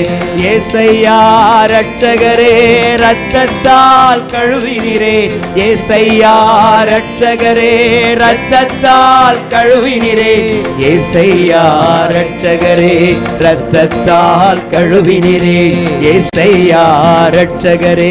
ஏசையா ரட்சகரே ரத்தத்தால் கழுவினிரே ஏசையா ரட்சகரே ரத்தத்தால் கழுவினிரே ஏசையா ரட்சகரே ரத்தத்தால் கழுவினிரே ஏசையா ரட்சகரே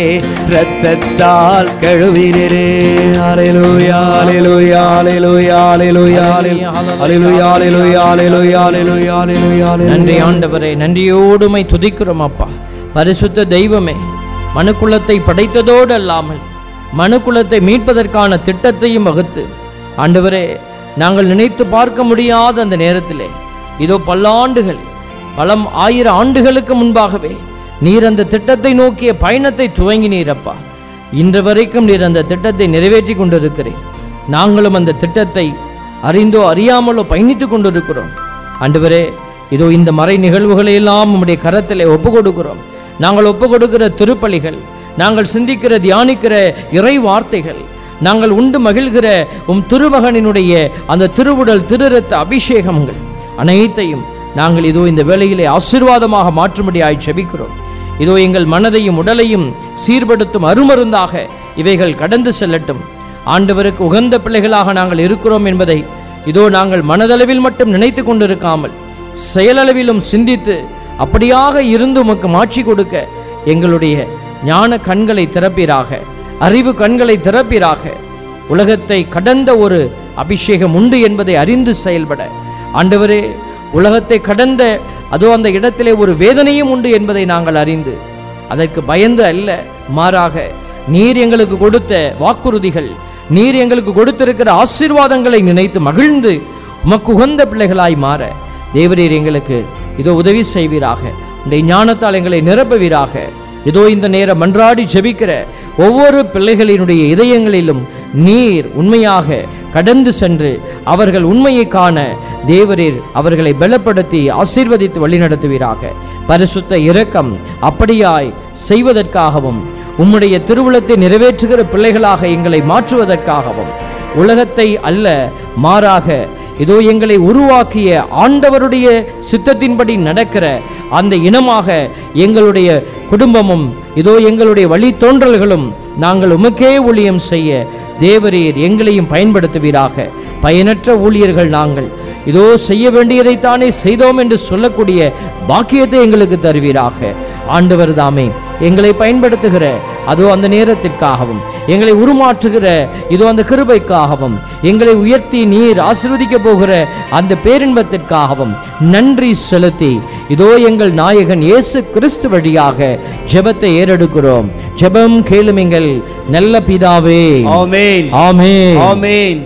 ரத்தத்தால் கழுவினிரே ஹalleluya ஹalleluya ஹalleluya ஹalleluya ஹalleluya ஹalleluya ஹalleluya ஹalleluya ஹalleluya நன்றி ஆண்டவரே நன்றியோடுமை துதிக்கிறோம் அப்பா பரிசுத்த தெய்வமே மனுக்குலத்தை படைத்ததோடு அல்லாமல் மனுக்குலத்தை மீட்பதற்கான திட்டத்தையும் வகுத்து ஆண்டவரே நாங்கள் நினைத்து பார்க்க முடியாத அந்த நேரத்திலே இதோ பல்லாண்டுகள் பலம் ஆயிரம் ஆண்டுகளுக்கு முன்பாகவே நீர் அந்த திட்டத்தை நோக்கிய பயணத்தை துவங்கினீரப்பா இன்று வரைக்கும் நீர் அந்த திட்டத்தை நிறைவேற்றி கொண்டிருக்கிறேன் நாங்களும் அந்த திட்டத்தை அறிந்தோ அறியாமலோ பயணித்துக் கொண்டிருக்கிறோம் ஆண்டவரே இதோ இந்த மறை நிகழ்வுகளை எல்லாம் உம்முடைய கரத்திலே ஒப்பு கொடுக்கிறோம் நாங்கள் ஒப்பு கொடுக்கிற திருப்பலிகள் நாங்கள் சிந்திக்கிற தியானிக்கிற இறை வார்த்தைகள் நாங்கள் உண்டு மகிழ்கிற உம் திருமகனினுடைய அந்த திருவுடல் திருரத்த அபிஷேகங்கள் அனைத்தையும் நாங்கள் இதோ இந்த வேளையிலே ஆசீர்வாதமாக மாற்றும்படியாய் செபிக்கிறோம் இதோ எங்கள் மனதையும் உடலையும் சீர்படுத்தும் அருமருந்தாக இவைகள் கடந்து செல்லட்டும் ஆண்டவருக்கு உகந்த பிள்ளைகளாக நாங்கள் இருக்கிறோம் என்பதை இதோ நாங்கள் மனதளவில் மட்டும் நினைத்து கொண்டிருக்காமல் செயலளவிலும் சிந்தித்து அப்படியாக இருந்து உமக்கு மாட்சி கொடுக்க எங்களுடைய ஞான கண்களை திறப்பீராக அறிவு கண்களை திறப்பீராக உலகத்தை கடந்த ஒரு அபிஷேகம் உண்டு என்பதை அறிந்து செயல்பட ஆண்டவரே உலகத்தை கடந்த அதோ அந்த இடத்திலே ஒரு வேதனையும் உண்டு என்பதை நாங்கள் அறிந்து அதற்கு பயந்து அல்ல மாறாக நீர் எங்களுக்கு கொடுத்த வாக்குறுதிகள் நீர் எங்களுக்கு கொடுத்திருக்கிற ஆசீர்வாதங்களை நினைத்து மகிழ்ந்து உமக்கு உகந்த பிள்ளைகளாய் மாற தேவரீர் எங்களுக்கு இதோ உதவி செய்வீராக உடைய ஞானத்தால் எங்களை நிரப்புவீராக இதோ இந்த நேரம் மன்றாடி ஜெபிக்கிற ஒவ்வொரு பிள்ளைகளினுடைய இதயங்களிலும் நீர் உண்மையாக கடந்து சென்று அவர்கள் உண்மையை காண தேவரீர் அவர்களை பலப்படுத்தி ஆசீர்வதித்து வழிநடத்துவீராக பரிசுத்த இரக்கம் அப்படியாய் செய்வதற்காகவும் உம்முடைய திருவுளத்தை நிறைவேற்றுகிற பிள்ளைகளாக எங்களை மாற்றுவதற்காகவும் உலகத்தை அல்ல மாறாக இதோ எங்களை உருவாக்கிய ஆண்டவருடைய சித்தத்தின்படி நடக்கிற அந்த இனமாக எங்களுடைய குடும்பமும் இதோ எங்களுடைய வழித்தோன்றல்களும் நாங்கள் உமக்கே ஊழியம் செய்ய தேவரீர் எங்களையும் பயன்படுத்துவீராக பயனற்ற ஊழியர்கள் நாங்கள் இதோ செய்ய வேண்டியதைத்தானே செய்தோம் என்று சொல்லக்கூடிய பாக்கியத்தை எங்களுக்கு தருவீராக ஆண்டவர் தாமே எங்களை பயன்படுத்துகிற அதோ அந்த நேரத்திற்காகவும் எங்களை உருமாற்றுகிற இதோ அந்த கிருபைக்காகவும் எங்களை உயர்த்தி நீர் ஆசீர்வதிக்க போகிற அந்த பேரின்பத்திற்காகவும் நன்றி செலுத்தி இதோ எங்கள் நாயகன் இயேசு கிறிஸ்து வழியாக ஜெபத்தை ஏறெடுக்கிறோம் ஜெபம் கேளும் எங்கள் நல்ல பிதாவே ஆமென் ஆமென் ஆமென்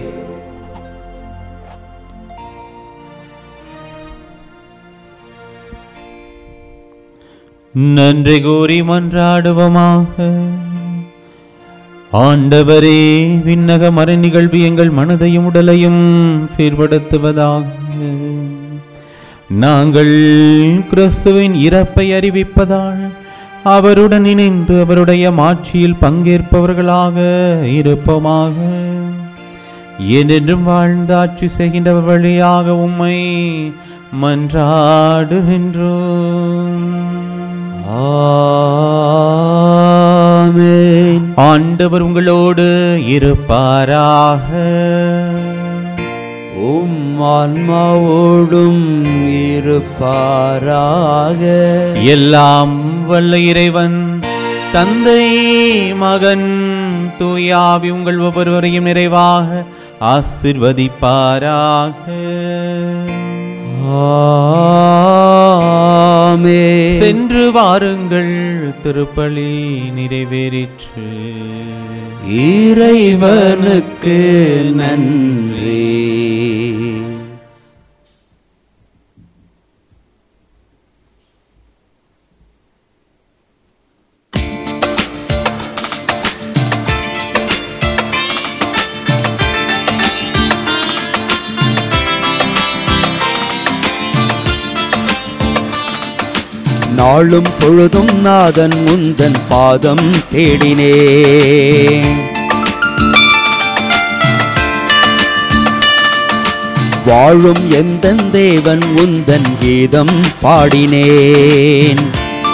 நன்றி கூறி மன்றாடுவோமாக ஆண்டவரே விண்ணக மறை நிகழ்வு எங்கள் மனதையும் உடலையும் சீர்படுத்துவதாக நாங்கள் கிறிஸ்துவின் இறப்பை அறிவிப்பதால் அவருடன் இணைந்து அவருடைய மாட்சியில் பங்கேற்பவர்களாக இருப்போமாக என்றென்றும் வாழ்ந்து ஆட்சி செய்கின்றவர் வழியாக உம்மை மன்றாடுகின்றோம் ஆமென் ஆண்டவர் உங்களோடு இருப்பாராக உம் ஆன்மாவோடும் இருப்பாராக எல்லாம் வல்ல இறைவன் தந்தை மகன் தூயாவி உங்கள் ஒவ்வொருவரையும் நிறைவாக ஆசிர்வதிப்பாராக ஆமென் சென்று வாருங்கள் திருப்பலி நிறைவேறிற்று இறைவனுக்கு நன்றி நாளும் பொழுதும் நாதன் முந்தன் பாதம் தேடினேன் வாழும் எந்த தேவன் உந்தன் கீதம் பாடினேன்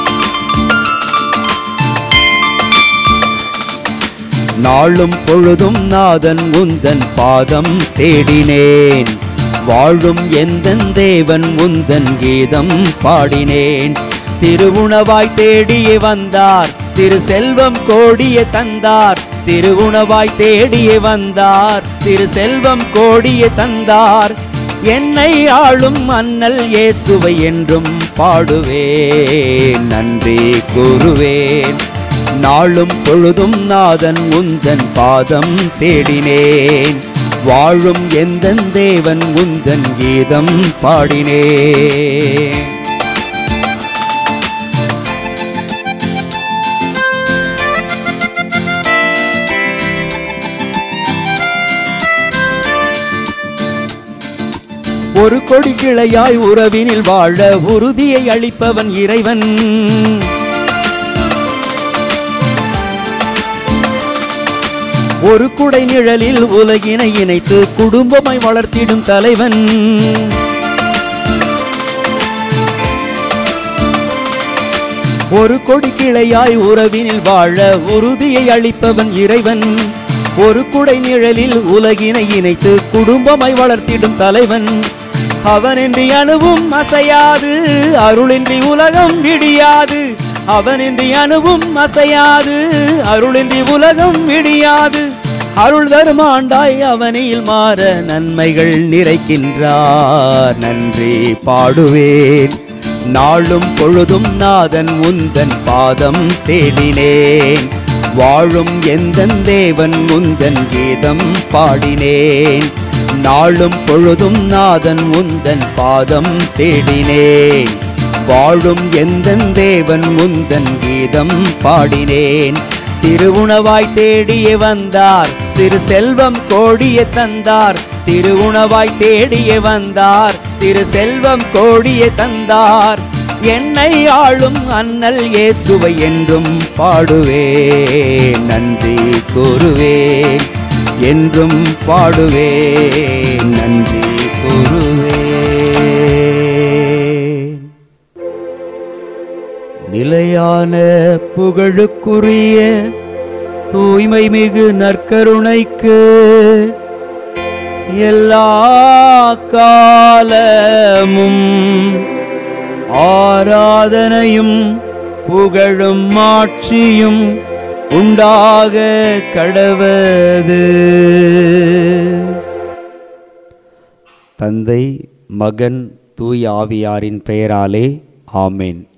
நாளும் பொழுதும் நாதன் உந்தன் பாதம் தேடினேன் வாழும் எந்த தேவன் உந்தன் கீதம் பாடினேன் திருவுணவாய் தேடியே வந்தார் திரு செல்வம் கோடியே தந்தார் திருவுணவாய் தேடியே வந்தார் திரு செல்வம் கோடியே தந்தார் என்னை ஆளும் அண்ணல் இயேசுவை என்றும் பாடுவேன் நன்றி கூறுவேன் நாளும் பொழுதும் நாதன் உந்தன் பாதம் தேடினேன் வாழும் எந்த தேவன் உந்தன் கீதம் பாடினேன் ஒரு கொடி கிளையாய் உறவினில் வாழ உறுதியை அளிப்பவன் இறைவன் ஒரு குடை நிழலில் உலகினை இணைத்து குடும்பமாய் வளர்த்திடும் தலைவன் ஒரு கொடி கிளையாய் உறவினில் வாழ உறுதியை அளிப்பவன் இறைவன் ஒரு குடை நிழலில் உலகினை இணைத்து குடும்பமாய் வளர்த்திடும் தலைவன் அவனின்றி அணுவும் அசையாது அருளின்றி உலகம் விடியாது அவனின்றி அணுவும் அசையாது அருளின்றி உலகம் விடியாது அருள் தருமாண்டாய் அவனில் மாற நன்மைகள் நிறைக்கின்றார் நன்றி பாடுவேன் நாளும் பொழுதும் நாதன் உந்தன் பாதம் தேடினேன் வாழும் எந்த தேவன் உந்தன் கீதம் பாடினேன் நாளும் பொழுதும் நாதன் உந்தன் பாதம் தேடினேன் வாழும் எந்த தேவன் உந்தன் கீதம் பாடினேன் திருவுணவாய் தேடியே வந்தார் சிறு செல்வம் கோடியே தந்தார் திருவுணவாய் தேடியே வந்தார் திரு செல்வம் கோடியே தந்தார் என்னை ஆளும் அண்ணல் இயேசுவை என்றும் பாடுவேன் நன்றி கூறுவேன் என்றும் பாடுவேன் நன்றி கூறுவேன் நிலையான புகழுக்குரிய தூய்மை மிகு நற்கருணைக்கு எல்லா காலமும் ஆராதனையும் புகழும் மாட்சியும் உண்டாக கடவது தந்தை மகன் தூய் ஆவியாரின் பெயராலே ஆமேன்